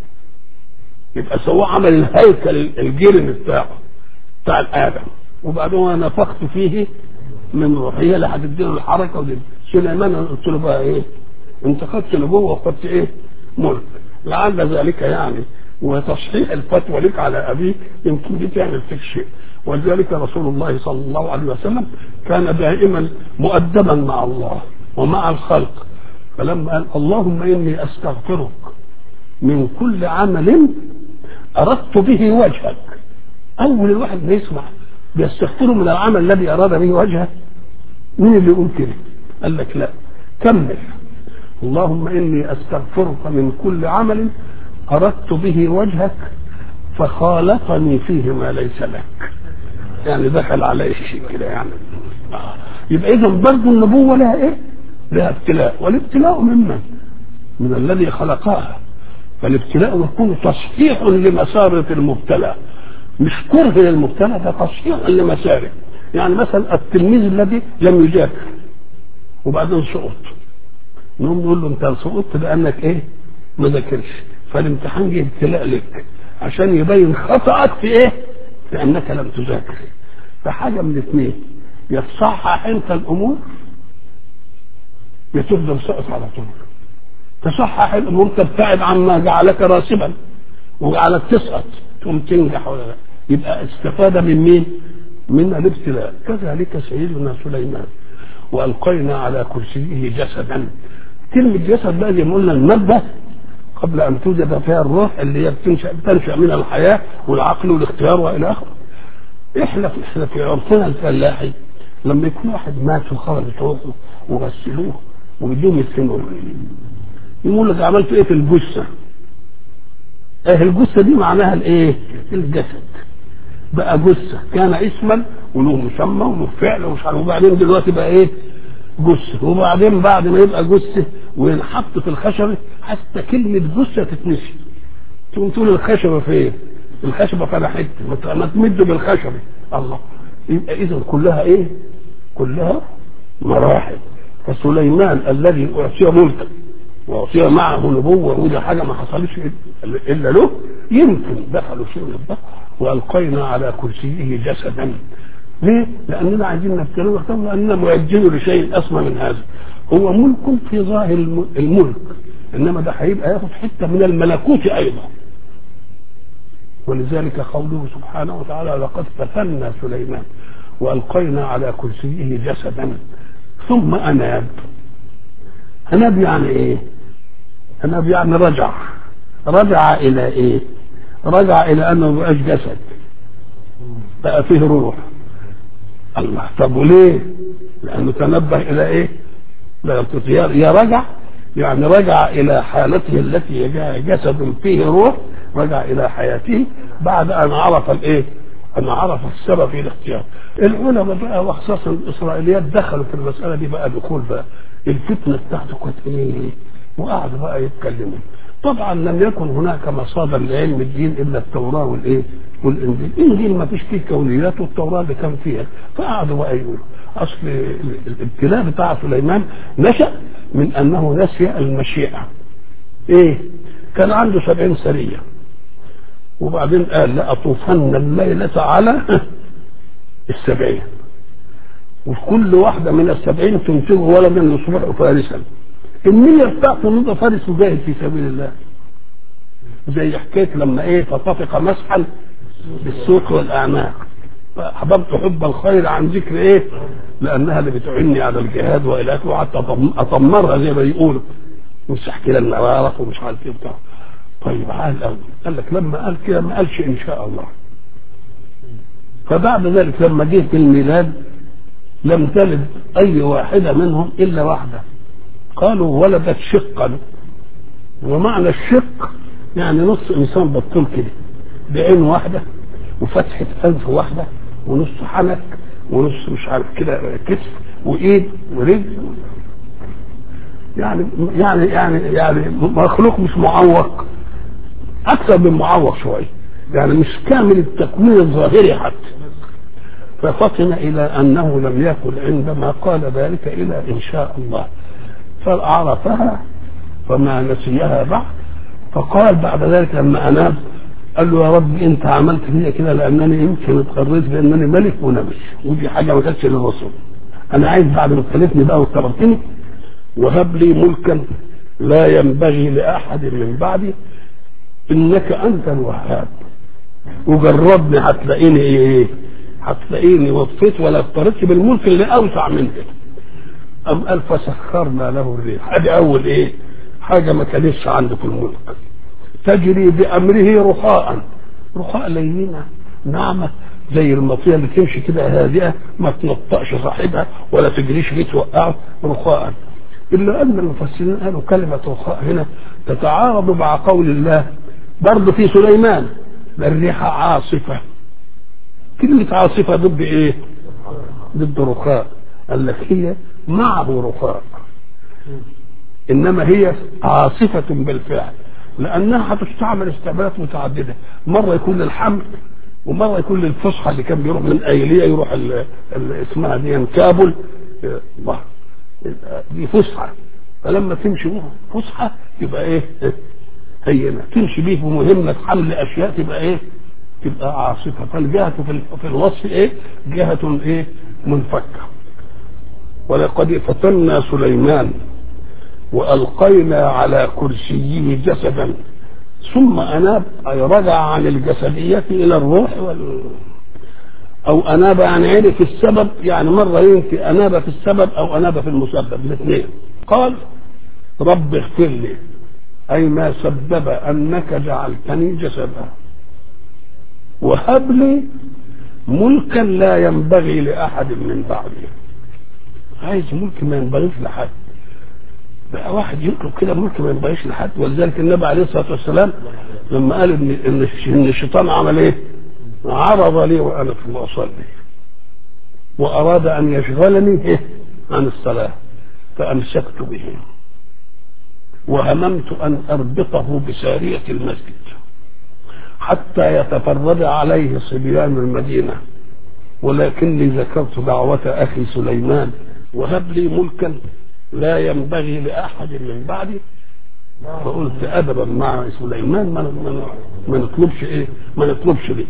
يبقى سواه عمل الهيكل الجلم بتاعه بتاع الادم وبعدين نفخت فيه من روحي اللي هتديله الحركه ودي سليمان قلت له بقى ايه انت خدت نبوه وخدت ايه ملك لعل ذلك يعني وتصحيح الفتوى لك على ابيك يمكن دي تعمل فيك شيء ولذلك رسول الله صلى الله عليه وسلم كان دائما مؤدبا مع الله ومع الخلق فلما قال اللهم اني استغفرك من كل عمل اردت به وجهك اول الواحد ما يسمع بيستغفره من العمل الذي اراد به وجهك مين اللي يقول كده؟ قال لك لا كمل اللهم اني استغفرك من كل عمل اردت به وجهك فخالفني فيه ما ليس لك يعني دخل عليه شيء كده يعني آه. يبقى اذا برضه النبوه لها ايه؟ لها ابتلاء والابتلاء ممن؟ من الذي خلقها فالابتلاء يكون تصحيح لمسارة المبتلى مش كره للمبتلى ده تصحيح لمساره يعني مثلا التلميذ الذي لم يذاكر وبعدين سقط نقوم نقول له انت سقطت لانك ايه؟ ما ذاكرش فالامتحان جه ابتلاء لك عشان يبين خطأك في ايه؟ في انك لم تذاكر فحاجه من اثنين يا تصحح انت الامور يا تفضل سقط على طول تصحح الامور تبتعد عما جعلك راسبا وجعلك تسقط تقوم تنجح ولا لا يبقى استفاد من مين؟ من الابتلاء كذلك سيدنا سليمان والقينا على كرسيه جسدا كلمه جسد بقى زي ما قلنا الماده قبل ان توجد فيها الروح اللي هي بتنشا بتنشا من الحياه والعقل والاختيار والى اخره احنا في احنا في عرفنا الفلاحي لما يكون واحد مات وخرجت روحه وغسلوه ويدوم يدفنوه يقول لك عملت ايه في الجثه؟ ايه الجثه دي معناها الايه؟ الجسد بقى جثه كان اسما وله مسمى وله فعل ومش عارف وبعدين دلوقتي بقى ايه؟ جثه وبعدين بعد ما يبقى جثه وينحط في الخشبه حتى كلمه جثه تتنسي تقوم تقول الخشبه فين؟ الخشبه فيها حته ما تمده بالخشبه الله يبقى اذا كلها ايه؟ كلها مراحل فسليمان الذي اعطي ملكا واعطي معه نبوه وده حاجه ما حصلتش الا له يمكن دخلوا شيء من الضغط والقينا على كرسيه جسدا ليه؟ لاننا عايزين نبتلوه لاننا معجين لشيء اسمى من هذا هو ملك في ظاهر الملك انما ده هيبقى ياخد حته من الملكوت ايضا ولذلك قوله سبحانه وتعالى لقد فتنا سليمان والقينا على كرسيه جسدا ثم اناب اناب يعني ايه اناب يعني رجع رجع الى ايه رجع الى انه مبقاش جسد بقى فيه روح الله طب وليه لانه تنبه الى ايه يا رجع يعني رجع الى حالته التي جسد فيه روح رجع الى حياته بعد ان عرف الايه ان عرف السبب في الاختيار العلماء بقى وخصوصا الاسرائيليات دخلوا في المساله دي بقى دخول بقى الفتنه بتاعته كانت ايه وقعدوا بقى يتكلموا طبعا لم يكن هناك مصادر لعلم الدين الا التوراه والايه والانجيل الانجيل ما فيش فيه كونيات والتوراه اللي كان فيها فقعدوا بقى يقولوا اصل الابتلاء بتاع سليمان نشا من انه نسي المشيئه ايه كان عنده سبعين سريه وبعدين قال لأطوفن الليلة على السبعين وكل واحدة من السبعين تنتج ولدا يصبح فارسا النية بتاعته انه يبقى فارس وجاهد في سبيل الله زي حكاية لما ايه فطفق مسحا بالسوق والأعناق أحببت حب الخير عن ذكر ايه لأنها اللي بتعني على الجهاد وإلى آخره وقعدت أطمرها زي ما يقولوا مش احكي لنا وأعرف ومش عارف ايه بتاع طيب عال قوي قال لك لما قال كده ما قالش ان شاء الله فبعد ذلك لما جه في الميلاد لم تلد اي واحده منهم الا واحده قالوا ولدت شقا ومعنى الشق يعني نص انسان بطول كده بعين واحده وفتحه انف واحده ونص حنك ونص مش عارف كده كتف وايد ورجل يعني يعني يعني يعني مخلوق مش معوق اكثر من معوق شويه يعني مش كامل التكوين الظاهري حتى ففطن الى انه لم يكن عندما قال ذلك الى ان شاء الله فعرفها فما نسيها بعد فقال بعد ذلك لما اناب قال له يا رب انت عملت فيا كده لانني يمكن اتغريت بانني ملك ونبي ودي حاجه ما كانتش للرسول انا عايز بعد ما خلفتني بقى واختبرتني وهب لي ملكا لا ينبغي لاحد من بعدي انك انت الوهاب وجربني هتلاقيني ايه هتلاقيني وفيت ولا اضطريتش بالملك اللي اوسع من كده ام قال فسخرنا له الريح ادي اول ايه حاجه ما كانتش عنده في الملك تجري بامره رخاء رخاء لينه ناعمه زي المطيه اللي تمشي كده هادئه ما تنطقش صاحبها ولا تجريش فيه توقعه رخاء الا ان المفسرين قالوا كلمه رخاء هنا تتعارض مع قول الله برضه في سليمان الريح عاصفه كلمه عاصفه ضد ايه؟ ضد رخاء قال لك هي معه رخاء انما هي عاصفه بالفعل لانها هتستعمل استعمالات متعدده مره يكون للحمل ومره يكون للفصحى اللي كان بيروح من ايليه يروح ال ال اسمها دي كابل بحر دي فسحه فلما تمشي فسحه تبقى ايه؟ هينه تمشي بيه بمهمه حمل اشياء تبقى ايه؟ تبقى عاصفه فالجهه في, في الوصف ايه؟ جهه ايه؟ منفكه ولقد فتنا سليمان والقينا على كرسيه جسدا ثم اناب اي رجع عن الجسديه الى الروح وال او اناب عن عرف السبب يعني مره ينفي اناب في السبب او اناب في المسبب الاثنين قال رب اغفر لي اي ما سبب انك جعلتني جسدا وهب لي ملكا لا ينبغي لاحد من بعدي عايز ملك ما ينبغيش لحد بقى واحد يطلب كده ملك ما ينبغيش لحد ولذلك النبي عليه الصلاه والسلام لما قال ان ان ان الشيطان عمل ايه؟ عرض لي وانا في اصلي واراد ان يشغلني إيه؟ عن الصلاه فامسكت به وهممت ان اربطه بساريه المسجد حتى يتفرد عليه صبيان المدينه ولكني ذكرت دعوه اخي سليمان وهب لي ملكا لا ينبغي لاحد من بعدي فقلت ادبا مع سليمان ما ما نطلبش ايه ما نطلبش ليه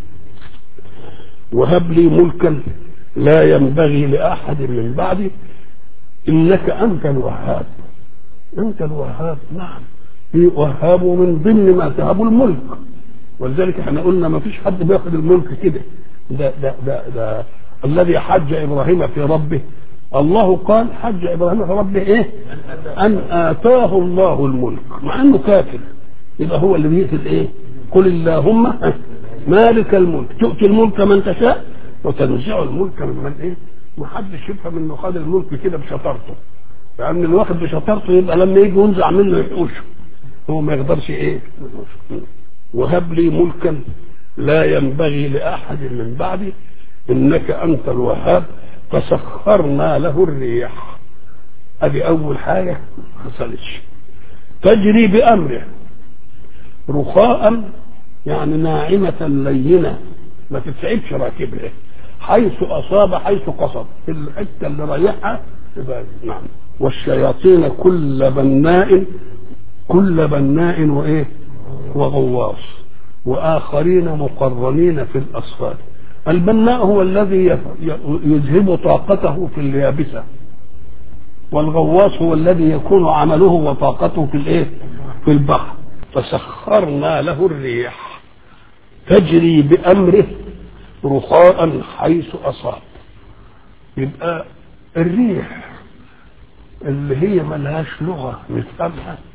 وهب لي ملكا لا ينبغي لاحد من بعدي انك انت الوهاب انت الوهاب نعم وهاب من ضمن ما تهب الملك ولذلك احنا قلنا ما فيش حد بياخد الملك كده ده ده ده, ده الذي حج ابراهيم في ربه الله قال حج ابراهيم في ربه ايه؟ ان اتاه الله الملك مع انه كافر يبقى هو اللي بيقتل ايه؟ قل اللهم مالك الملك تؤتي الملك من تشاء وتنزع الملك ممن ايه؟ ما حدش يفهم انه خد الملك كده بشطارته لان الواحد بشطارته يبقى لما يجي ينزع منه يحوشه هو ما يقدرش ايه؟ وهب لي ملكا لا ينبغي لاحد من بعدي انك انت الوهاب فسخرنا له الريح ادي اول حاجه حصلتش تجري بامره رخاء يعني ناعمة لينة ما تتعبش راكبها حيث أصاب حيث قصد في الحتة اللي رايحها يبقى نعم والشياطين كل بناء كل بناء وإيه وغواص وآخرين مقرنين في الأصفاد البناء هو الذي يذهب طاقته في اليابسة والغواص هو الذي يكون عمله وطاقته في الايه في البحر فسخرنا له الريح تجري بأمره رخاء حيث أصاب يبقى الريح اللي هي ملهاش لغة نفهمها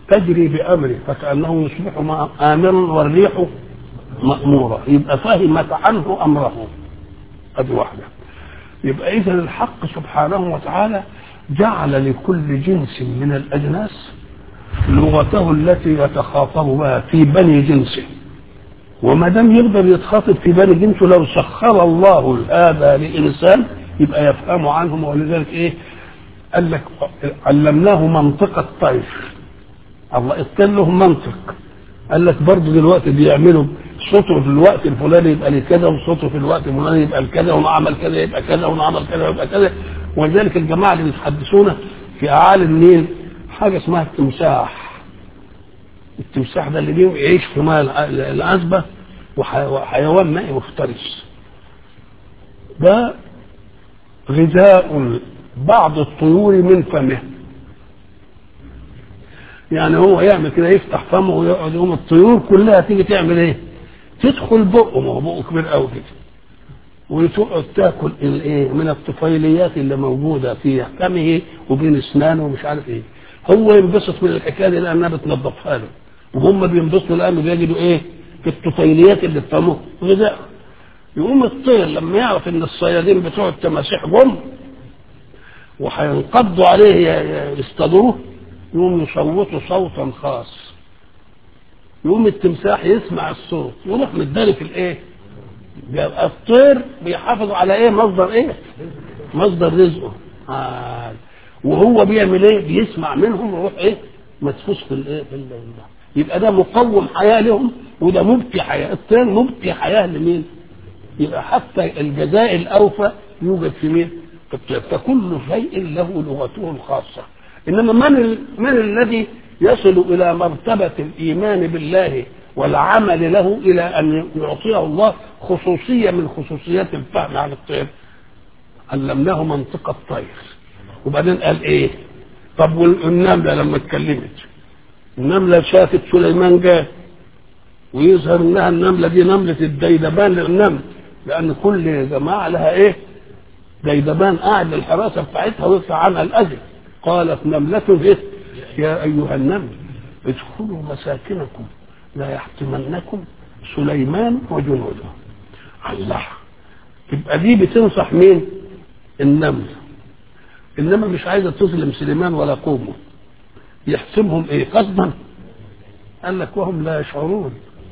تجري بأمره فكأنه يصبح مع- آمرا والريح مأمورة يبقى فهمت عنه أمره أدي واحدة يبقى إذا الحق سبحانه وتعالى جعل لكل جنس من الأجناس لغته التي يتخاطب بها في بني جنسه وما دام يقدر يتخاطب في بني جنسه لو سخر الله هذا لإنسان يبقى يفهم عنهم ولذلك إيه قال لك علمناه منطق الطير الله ادى له منطق قال لك برضه دلوقتي بيعملوا صوته في الوقت الفلاني يبقى لكذا وصوته في الوقت الفلاني يبقى لكذا ونعمل كذا يبقى كذا ونعمل كذا يبقى كذا ولذلك الجماعه اللي بيتحدثونا في اعالي النيل حاجه اسمها التمساح التمساح ده اللي بيعيش في ماء الع- العذبه وحي- وحيوان مائي مفترس ده غذاء بعض الطيور من فمه يعني هو يعمل كده يفتح فمه ويقعد يقوم الطيور كلها تيجي تعمل ايه؟ تدخل بقه ما هو بقه كبير قوي كده وتقعد تاكل الايه من الطفيليات اللي موجوده في فمه وبين اسنانه ومش عارف ايه هو ينبسط من الحكايه دي لانها بتنظفها له وهم بينبسطوا لانه بيجدوا ايه في الطفيليات اللي في فمه غذاء يقوم الطير لما يعرف ان الصيادين بتوع التماسيح جم وهينقضوا عليه ي- ي- يصطادوه يقوم يصوتوا صوتا خاص يقوم التمساح يسمع الصوت يروح متداري في الايه بيبقى الطير بيحافظ على ايه مصدر ايه مصدر رزقه آه. وهو بيعمل ايه بيسمع منهم ويروح ايه مدفوس في الايه في ال- يبقى ده مقوم حياه لهم وده مبقي حياه الطير مبقي حياه لمين يبقى حتى الجزاء الاوفى يوجد في مين في الطير فكل شيء له لغته الخاصه انما من ال... من الذي يصل الى مرتبه الايمان بالله والعمل له الى ان يعطيه الله خصوصيه من خصوصيات الفهم عن الطير علمناه منطق الطير وبعدين قال ايه طب والنمله لما اتكلمت النمله شافت سليمان جاء ويظهر انها النمله دي نمله الديدبان للنمل لان كل جماعه لها ايه ديدبان قاعد للحراسه بتاعتها ويطلع عنها الاذى قالت نمله إيه؟ يا ايها النمل ادخلوا مساكنكم لا يحطمنكم سليمان وجنوده الله يبقى دي بتنصح مين النمل انما مش عايزه تظلم سليمان ولا قومه يحسمهم ايه قصدا قال لك وهم لا يشعرون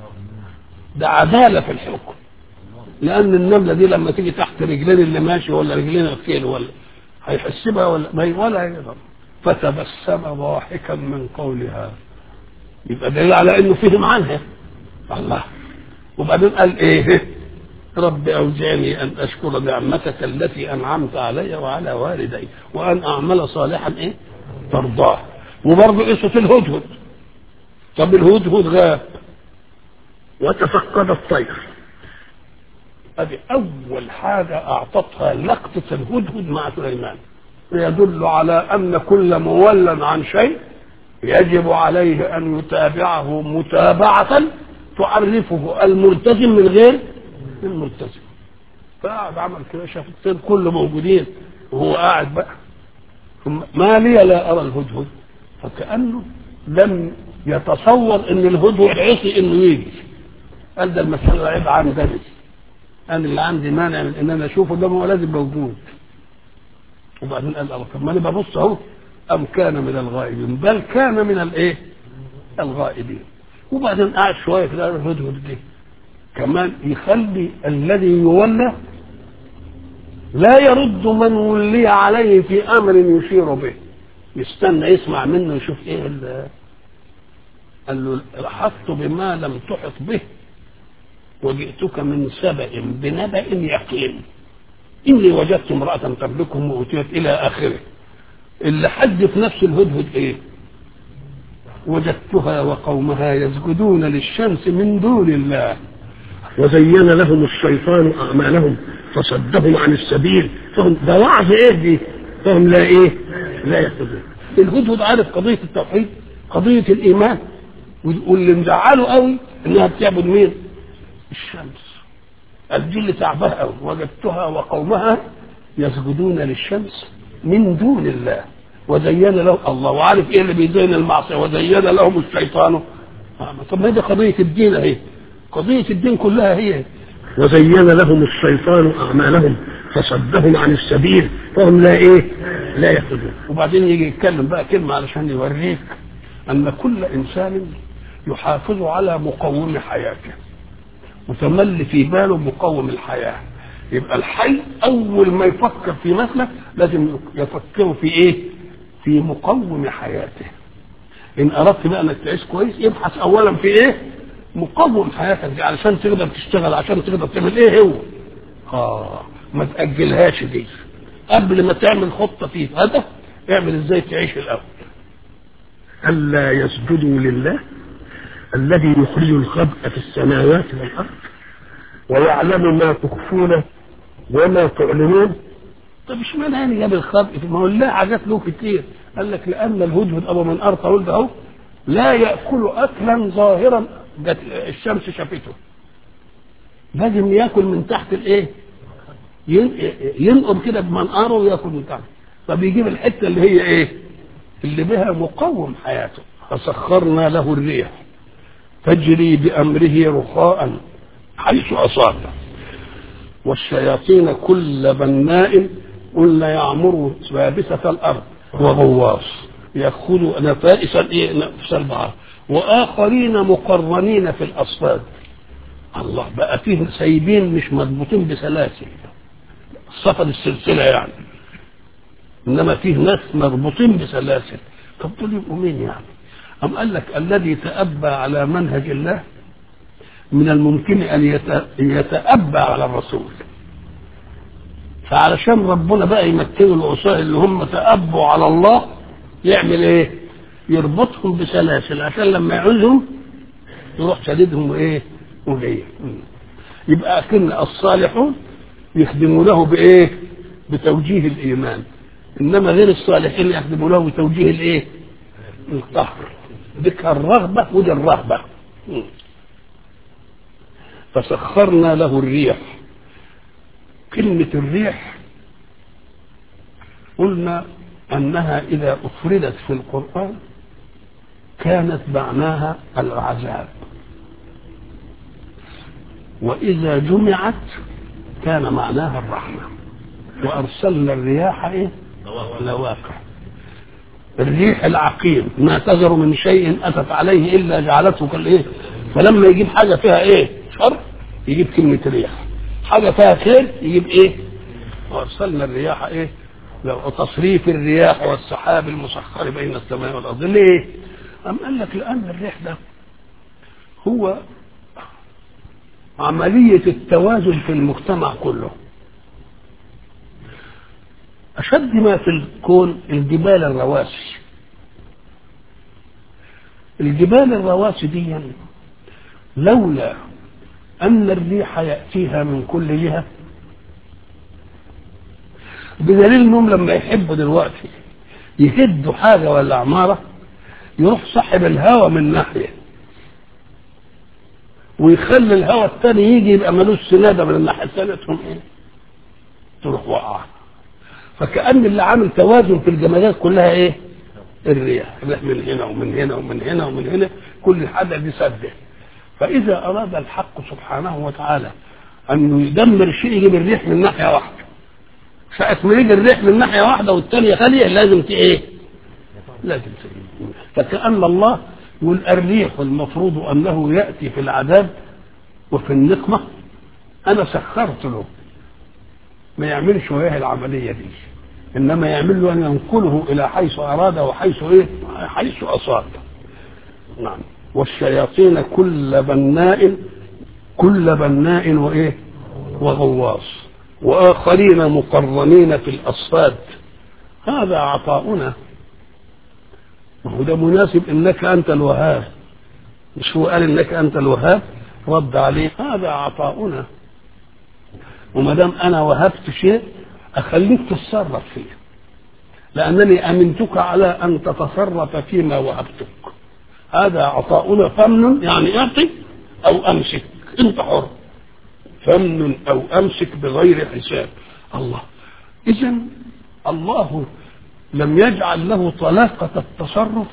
ده عداله في الحكم لان النمله دي لما تيجي تحت رجلين اللي ماشي ولا رجلين الخيل ولا هيحسبها ولا ما ولا يقدر فتبسم ضاحكا من قولها يبقى دليل على انه فهم عنها الله وبعدين قال ايه رب اوزعني ان اشكر نعمتك التي انعمت علي وعلى والدي وان اعمل صالحا ايه ترضاه وبرضه قصه الهدهد طب الهدهد غاب وتفقد الطير هذه اول حاجه اعطتها لقطه الهدهد مع سليمان يدل على ان كل مولى عن شيء يجب عليه ان يتابعه متابعه تعرفه الملتزم من غير الملتزم فقعد عمل كده شاف الطير كله موجودين وهو قاعد بقى ثم ما لي لا ارى الهدهد فكانه لم يتصور ان الهدهد عصي انه يجي قال ده المساله عيب عندنا انا اللي عندي مانع من ان انا اشوفه ده ما هو لازم موجود وبعدين قال الله طب ما انا ببص اهو ام كان من الغائبين بل كان من الايه الغائبين وبعدين قعد شويه كده قال الهدهد دي كمان يخلي الذي يولى لا يرد من ولي عليه في امر يشير به يستنى يسمع منه يشوف ايه ال- قال له احطت بما لم تحط به وجئتك من سبأ بنبأ يقين إني وجدت امرأة تملكهم وأوتيت إلى آخره اللي حد في نفس الهدهد إيه وجدتها وقومها يسجدون للشمس من دون الله وزين لهم الشيطان أعمالهم فصدهم عن السبيل فهم ده وعظ إيه دي فهم لا إيه لا يهتدون الهدهد عارف قضية التوحيد قضية الإيمان واللي مزعله قوي إنها بتعبد مين الشمس قال دي اللي تعبها قوي وجدتها وقومها يسجدون للشمس من دون الله وزين له الله وعارف ايه اللي بيزين المعصيه وزين لهم الشيطان آه، طب ما دي قضيه الدين اهي قضيه الدين كلها هي وزين لهم الشيطان اعمالهم فصدهم عن السبيل فهم لا ايه لا يهتدون وبعدين يجي يتكلم بقى كلمه علشان يوريك ان كل انسان يحافظ على مقوم حياته متملي في باله مقوم الحياه يبقى الحي اول ما يفكر في مسلك لازم يفكر في ايه في مقوم حياته ان اردت بقى انك تعيش كويس ابحث اولا في ايه مقوم حياتك دي علشان تقدر تشتغل عشان تقدر تعمل ايه هو اه ما تاجلهاش دي قبل ما تعمل خطه في هدف اعمل ازاي تعيش الاول الا يسجدوا لله الذي يخرج الخبء في السماوات والارض ويعلم ما تخفون وما تعلنون طب اشمعنى يعني جاب الخبء ما هو الله حاجات له كتير قال لك لان الهدهد ابو من ارث ولد اهو لا ياكل اكلا ظاهرا جت الشمس شافته لازم ياكل من تحت الايه ينقر كده بمنقاره وياكل من تحت فبيجيب الحته اللي هي ايه اللي بها مقوم حياته فسخرنا له الريح تجري بامره رخاء حيث اصاب والشياطين كل بناء قلنا يعمر يابسة الأرض وغواص يأخذوا نفائس الايه نفس البحر وآخرين مقرنين في الأصفاد الله بقى فيه سايبين مش مربوطين بسلاسل صفد السلسلة يعني إنما فيه ناس مربوطين بسلاسل طب دول يبقوا مين يعني؟ أم قال لك الذي تأبى على منهج الله من الممكن أن يتأبى على الرسول فعلشان ربنا بقى يمكنوا العصاة اللي هم تأبوا على الله يعمل ايه؟ يربطهم بسلاسل عشان لما يعوزهم يروح شديدهم ايه؟ وجايه يبقى أكن الصالحون يخدموا له بايه؟ بتوجيه الايمان انما غير الصالحين يخدموا له بتوجيه الايه؟ القهر ذكر الرغبه ودي الرهبه فسخرنا له الريح كلمة الريح قلنا أنها إذا أفردت في القرآن كانت معناها العذاب وإذا جمعت كان معناها الرحمة وأرسلنا الرياح إيه؟ لواقع الريح العقيم ما تذر من شيء أتت عليه إلا جعلته كالإيه فلما يجيب حاجة فيها إيه شر يجيب كلمة ريح حاجة فيها خير يجيب ايه وارسلنا الرياح ايه لو تصريف الرياح والسحاب المسخر بين السماء والارض ليه أم قال لك لأن الريح ده هو عملية التوازن في المجتمع كله أشد ما في الكون الجبال الرواسي الجبال الرواسي دي يعني لولا أن الريح يأتيها من كل جهة بدليل انهم لما يحبوا دلوقتي يهدوا حاجه ولا عماره يروح صاحب الهوى من ناحيه ويخلي الهوى الثاني يجي يبقى ملوش سناده من الناحيه الثانيه تروح ايه؟ تروح واقعه فكأن اللي عامل توازن في الجمادات كلها ايه؟ الرياح الريح من هنا ومن هنا ومن هنا ومن هنا كل حاجه دي سده فإذا أراد الحق سبحانه وتعالى أن يدمر شيء يجيب الريح من ناحية واحدة ساعة ما يجي الريح من ناحية واحدة والثانية خالية لازم إيه؟ لازم تجيب فكأن الله يقول الريح المفروض أنه يأتي في العذاب وفي النقمة أنا سخرت له ما يعملش وياه العملية دي إنما يعمل له أن ينقله إلى حيث أراد وحيث إيه؟ حيث أصاب نعم والشياطين كل بناء كل بناء وايه وغواص واخرين مقرنين في الاصفاد هذا عطاؤنا وهو ده مناسب انك انت الوهاب مش هو قال انك انت الوهاب رد عليه هذا عطاؤنا وما دام انا وهبت شيء اخليك تتصرف فيه لانني امنتك على ان تتصرف فيما وهبتك هذا عطاؤنا فمن يعني اعطي او امسك انت حر فمن او امسك بغير حساب الله اذا الله لم يجعل له طلاقة التصرف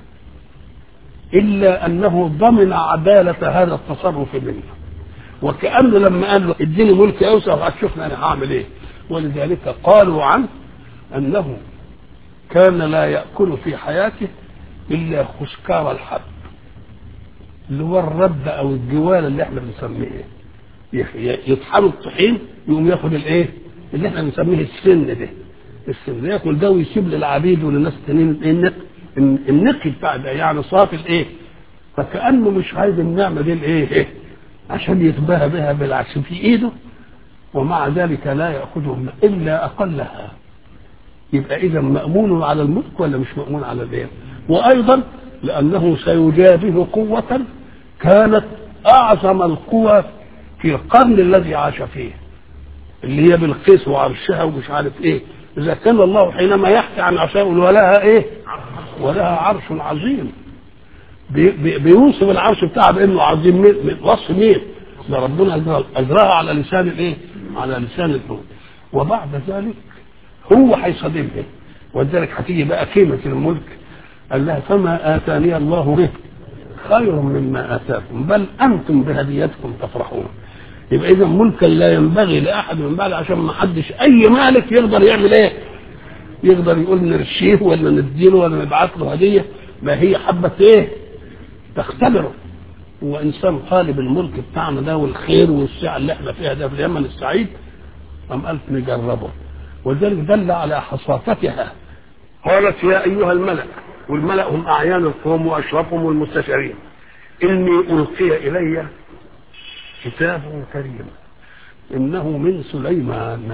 إلا أنه ضمن عدالة هذا التصرف منه وكأنه لما قال له اديني ملك أوسع وهتشوفني أنا هعمل إيه ولذلك قالوا عنه أنه كان لا يأكل في حياته إلا خسكار الحب اللي هو الرد أو الجوال اللي احنا بنسميه يطحنوا الطحين يقوم ياخد الايه اللي احنا بنسميه السن ده السن ده ياكل ده ويسيب للعبيد وللناس التانيين النق النقي بتاع ده يعني صافي الايه فكانه مش عايز النعمه دي الايه إيه؟ عشان يتباهى بها بالعكس في ايده ومع ذلك لا ياخذه الا اقلها يبقى اذا مامون على الملك ولا مش مامون على الايه وايضا لانه سيجابه قوه كانت اعظم القوى في القرن الذي عاش فيه اللي هي بالقيس وعرشها ومش عارف ايه اذا كان الله حينما يحكي عن عرشها ولها ايه ولها عرش عظيم بي بي بيوصف العرش بتاعها بانه عظيم من وصف مين ده ربنا اجراها على لسان الايه على لسان النور وبعد ذلك هو هيصادمها ولذلك هتيجي بقى قيمه الملك قال لها فما اتاني الله به خير مما اتاكم بل انتم بهديتكم تفرحون يبقى اذا ملكا لا ينبغي لاحد من بعد عشان ما حدش اي مالك يقدر يعمل ايه يقدر يقول نرشيه ولا نديله ولا نبعث له هديه ما هي حبه ايه تختبره هو انسان طالب الملك بتاعنا ده والخير والسعه اللي احنا فيها ده في اليمن السعيد قام قالت نجربه ولذلك دل على حصافتها قالت يا ايها الملأ والملأ هم اعيان القوم واشرفهم والمستشارين اني القي الي كتاب كريم انه من سليمان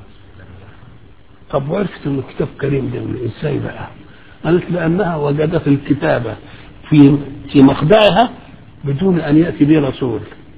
طب وعرفت انه كتاب كريم ده من ازاي بقى قالت لانها وجدت الكتابه في في مخدعها بدون ان ياتي به رسول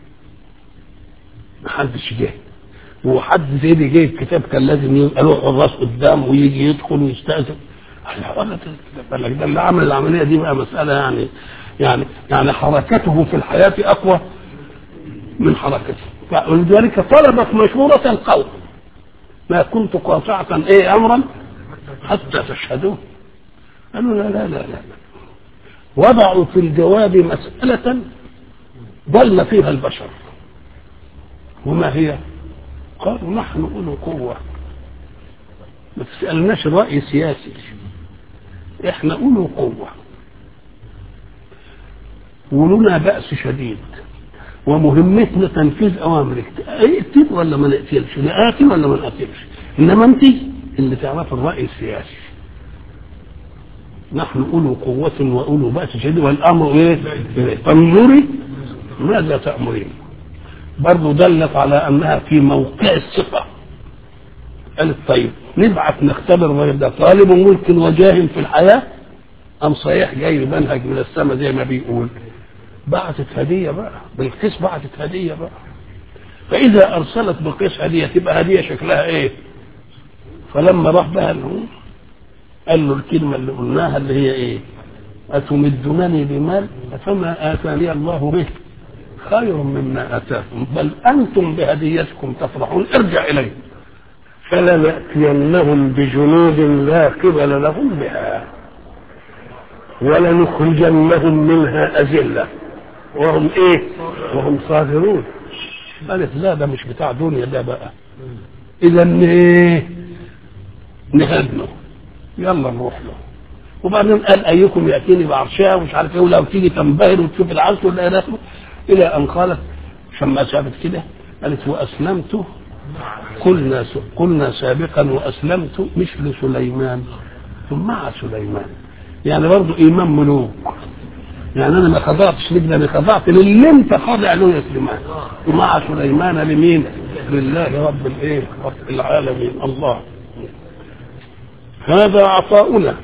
محدش جه وحد زي دي جه الكتاب كان لازم يبقى له الراس قدام ويجي يدخل ويستاذن بالك ده اللي عمل العمليه دي بقى مساله يعني يعني يعني حركته في الحياه اقوى من حركته ولذلك طلبت مشورة القوم ما كنت قاطعة ايه امرا حتى تشهدوه قالوا لا لا لا لا وضعوا في الجواب مسألة ضل فيها البشر وما هي قالوا نحن أولو قوة ما تسألناش رأي سياسي احنا أولو قوة ولنا بأس شديد ومهمتنا تنفيذ اوامرك اقتل ولا ما نقتلش نقاتل ولا ما نقاتلش انما انت اللي تعرف الراي السياسي نحن اولو قوة واولو بأس شديد والامر ايه؟ فانظري ماذا تأمرين؟ برضه دلت على انها في موقع الثقة قالت طيب نبعث نختبر غير ده طالب ملك وجاه في الحياة أم صحيح جاي منهج من السماء زي ما بيقول بعتت هديه بقى بالقيس بعتت هديه بقى فاذا ارسلت بالقيس هديه تبقى هديه شكلها ايه فلما راح بقى له قال له الكلمه اللي قلناها اللي هي ايه اتمدونني بمال فما اتاني الله به خير مما اتاكم بل انتم بهديتكم تفرحون ارجع اليه فلناتينهم بجنود لا قبل لهم بها ولنخرجنهم منها أذلة وهم إيه؟ وهم صاغرون قالت لا ده مش بتاع دنيا ده بقى إذا إيه؟ نهدمه يلا نروح له وبعدين قال أيكم يأتيني بعرشها ومش عارف إيه ولو تيجي تنبهر وتشوف العرش ولا إلى آخره إلى أن قالت لما شافت كده قالت وأسلمت قلنا قلنا سابقا وأسلمت مثل سليمان ثم مع سليمان يعني برضه ايمان ملوك يعني انا ما خضعتش لك انا خضعت للي انت خاضع له يا سليمان ومع سليمان لمين؟ لله رب الايه؟ رب العالمين الله هذا عطاؤنا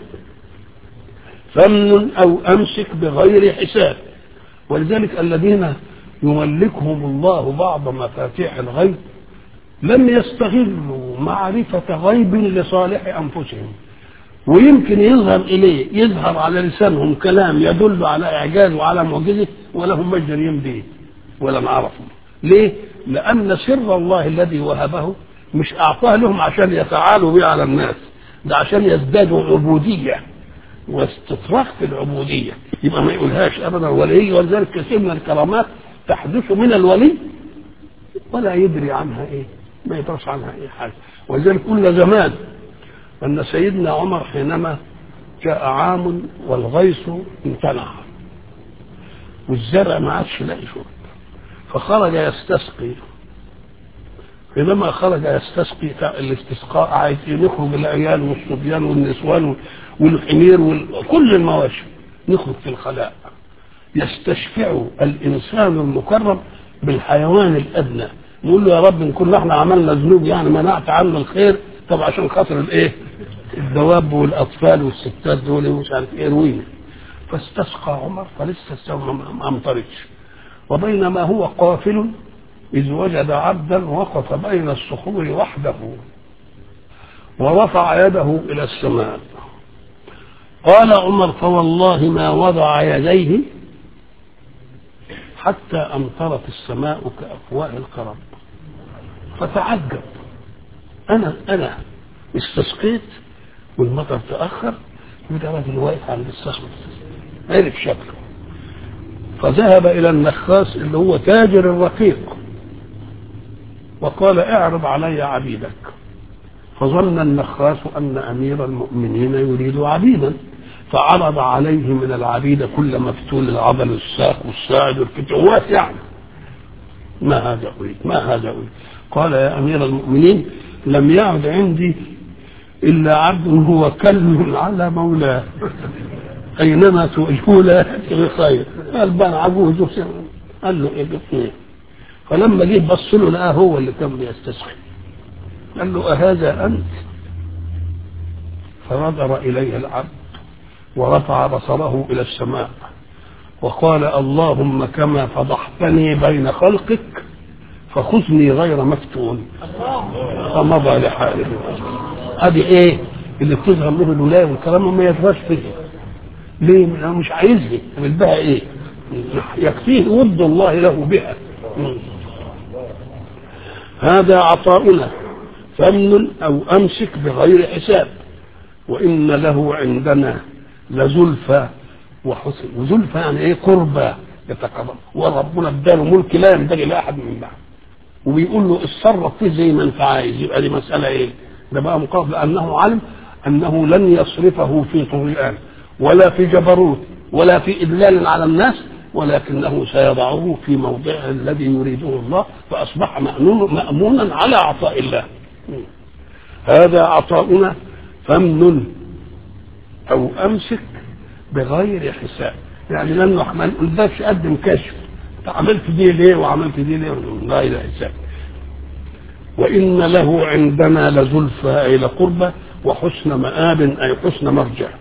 فمن او امسك بغير حساب ولذلك الذين يملكهم الله بعض مفاتيح الغيب لم يستغلوا معرفة غيب لصالح أنفسهم ويمكن يظهر إليه يظهر على لسانهم كلام يدل على إعجاز وعلى معجزة ولا هم مجريين به ولا نعرفهم ليه؟ لأن سر الله الذي وهبه مش أعطاه لهم عشان يتعالوا به على الناس ده عشان يزدادوا عبوديه واستطراق في العبوديه يبقى ما يقولهاش ابدا ولي ولذلك كثير من الكرامات تحدث من الولي ولا يدري عنها ايه ما يدرس عنها ايه حاجه ولذلك قلنا زمان ان سيدنا عمر حينما جاء عام والغيث امتنع والزرع ما عادش لاقي شرب فخرج يستسقي حينما خرج يستسقي الاستسقاء عايز نخرج العيال والصبيان والنسوان والحمير وكل المواشي نخرج في الخلاء يستشفع الانسان المكرم بالحيوان الادنى نقول له يا رب ان كنا احنا عملنا ذنوب يعني منعت عنه الخير طب عشان خاطر الايه؟ الدواب والاطفال والستات دول ومش عارف ايه روينا فاستسقى عمر فلسه السماء ما امطرتش وبينما هو قافل إذ وجد عبدا وقف بين الصخور وحده ورفع يده إلى السماء قال عمر فوالله ما وضع يديه حتى أمطرت السماء كأفواه القرب فتعجب أنا أنا استسقيت والمطر تأخر وده راجل واقف عند الصخر عرف شكله فذهب إلى النخاس اللي هو تاجر الرقيق وقال اعرض علي عبيدك فظن النخاس أن أمير المؤمنين يريد عبيدا فعرض عليه من العبيد كل مفتول العضل الساق والساعد والفتوات يعني ما هذا أريد ما هذا أريد قال يا أمير المؤمنين لم يعد عندي إلا عبد هو كل على مولاه أينما توجهوا لا يأتي بخير قال بان عجوز قال له إيه فلما جه بص له لقاه هو اللي كان بيستسقي قال له أهذا أنت فنظر إليه العبد ورفع بصره إلى السماء وقال اللهم كما فضحتني بين خلقك فخذني غير مفتون فمضى لحاله هذه ايه اللي بتظهر له الولايه والكلام ما يدراش فيه ليه انا مش عايزها اعمل بها ايه يكفيه ود الله له بها هذا عطاؤنا فمن او امسك بغير حساب وان له عندنا لزلفى وحسن وزلفى يعني ايه قربى يتقرب وربنا اداله ملك لا ينبغي لاحد من بعد وبيقول له اتصرف فيه زي ما انت عايز يبقى دي مساله ايه؟ ده بقى مقابل لانه علم انه لن يصرفه في طغيان ولا في جبروت ولا في إدلال على الناس ولكنه سيضعه في موضعه الذي يريده الله فأصبح مأمونا على عطاء الله هذا عطاؤنا فمن أو أمسك بغير حساب يعني لأنه ما نقولكش قدم كشف عملت دي ليه وعملت دي ليه غير حساب وإن له عندنا لزلفى إلى قربة وحسن مآب أي حسن مرجع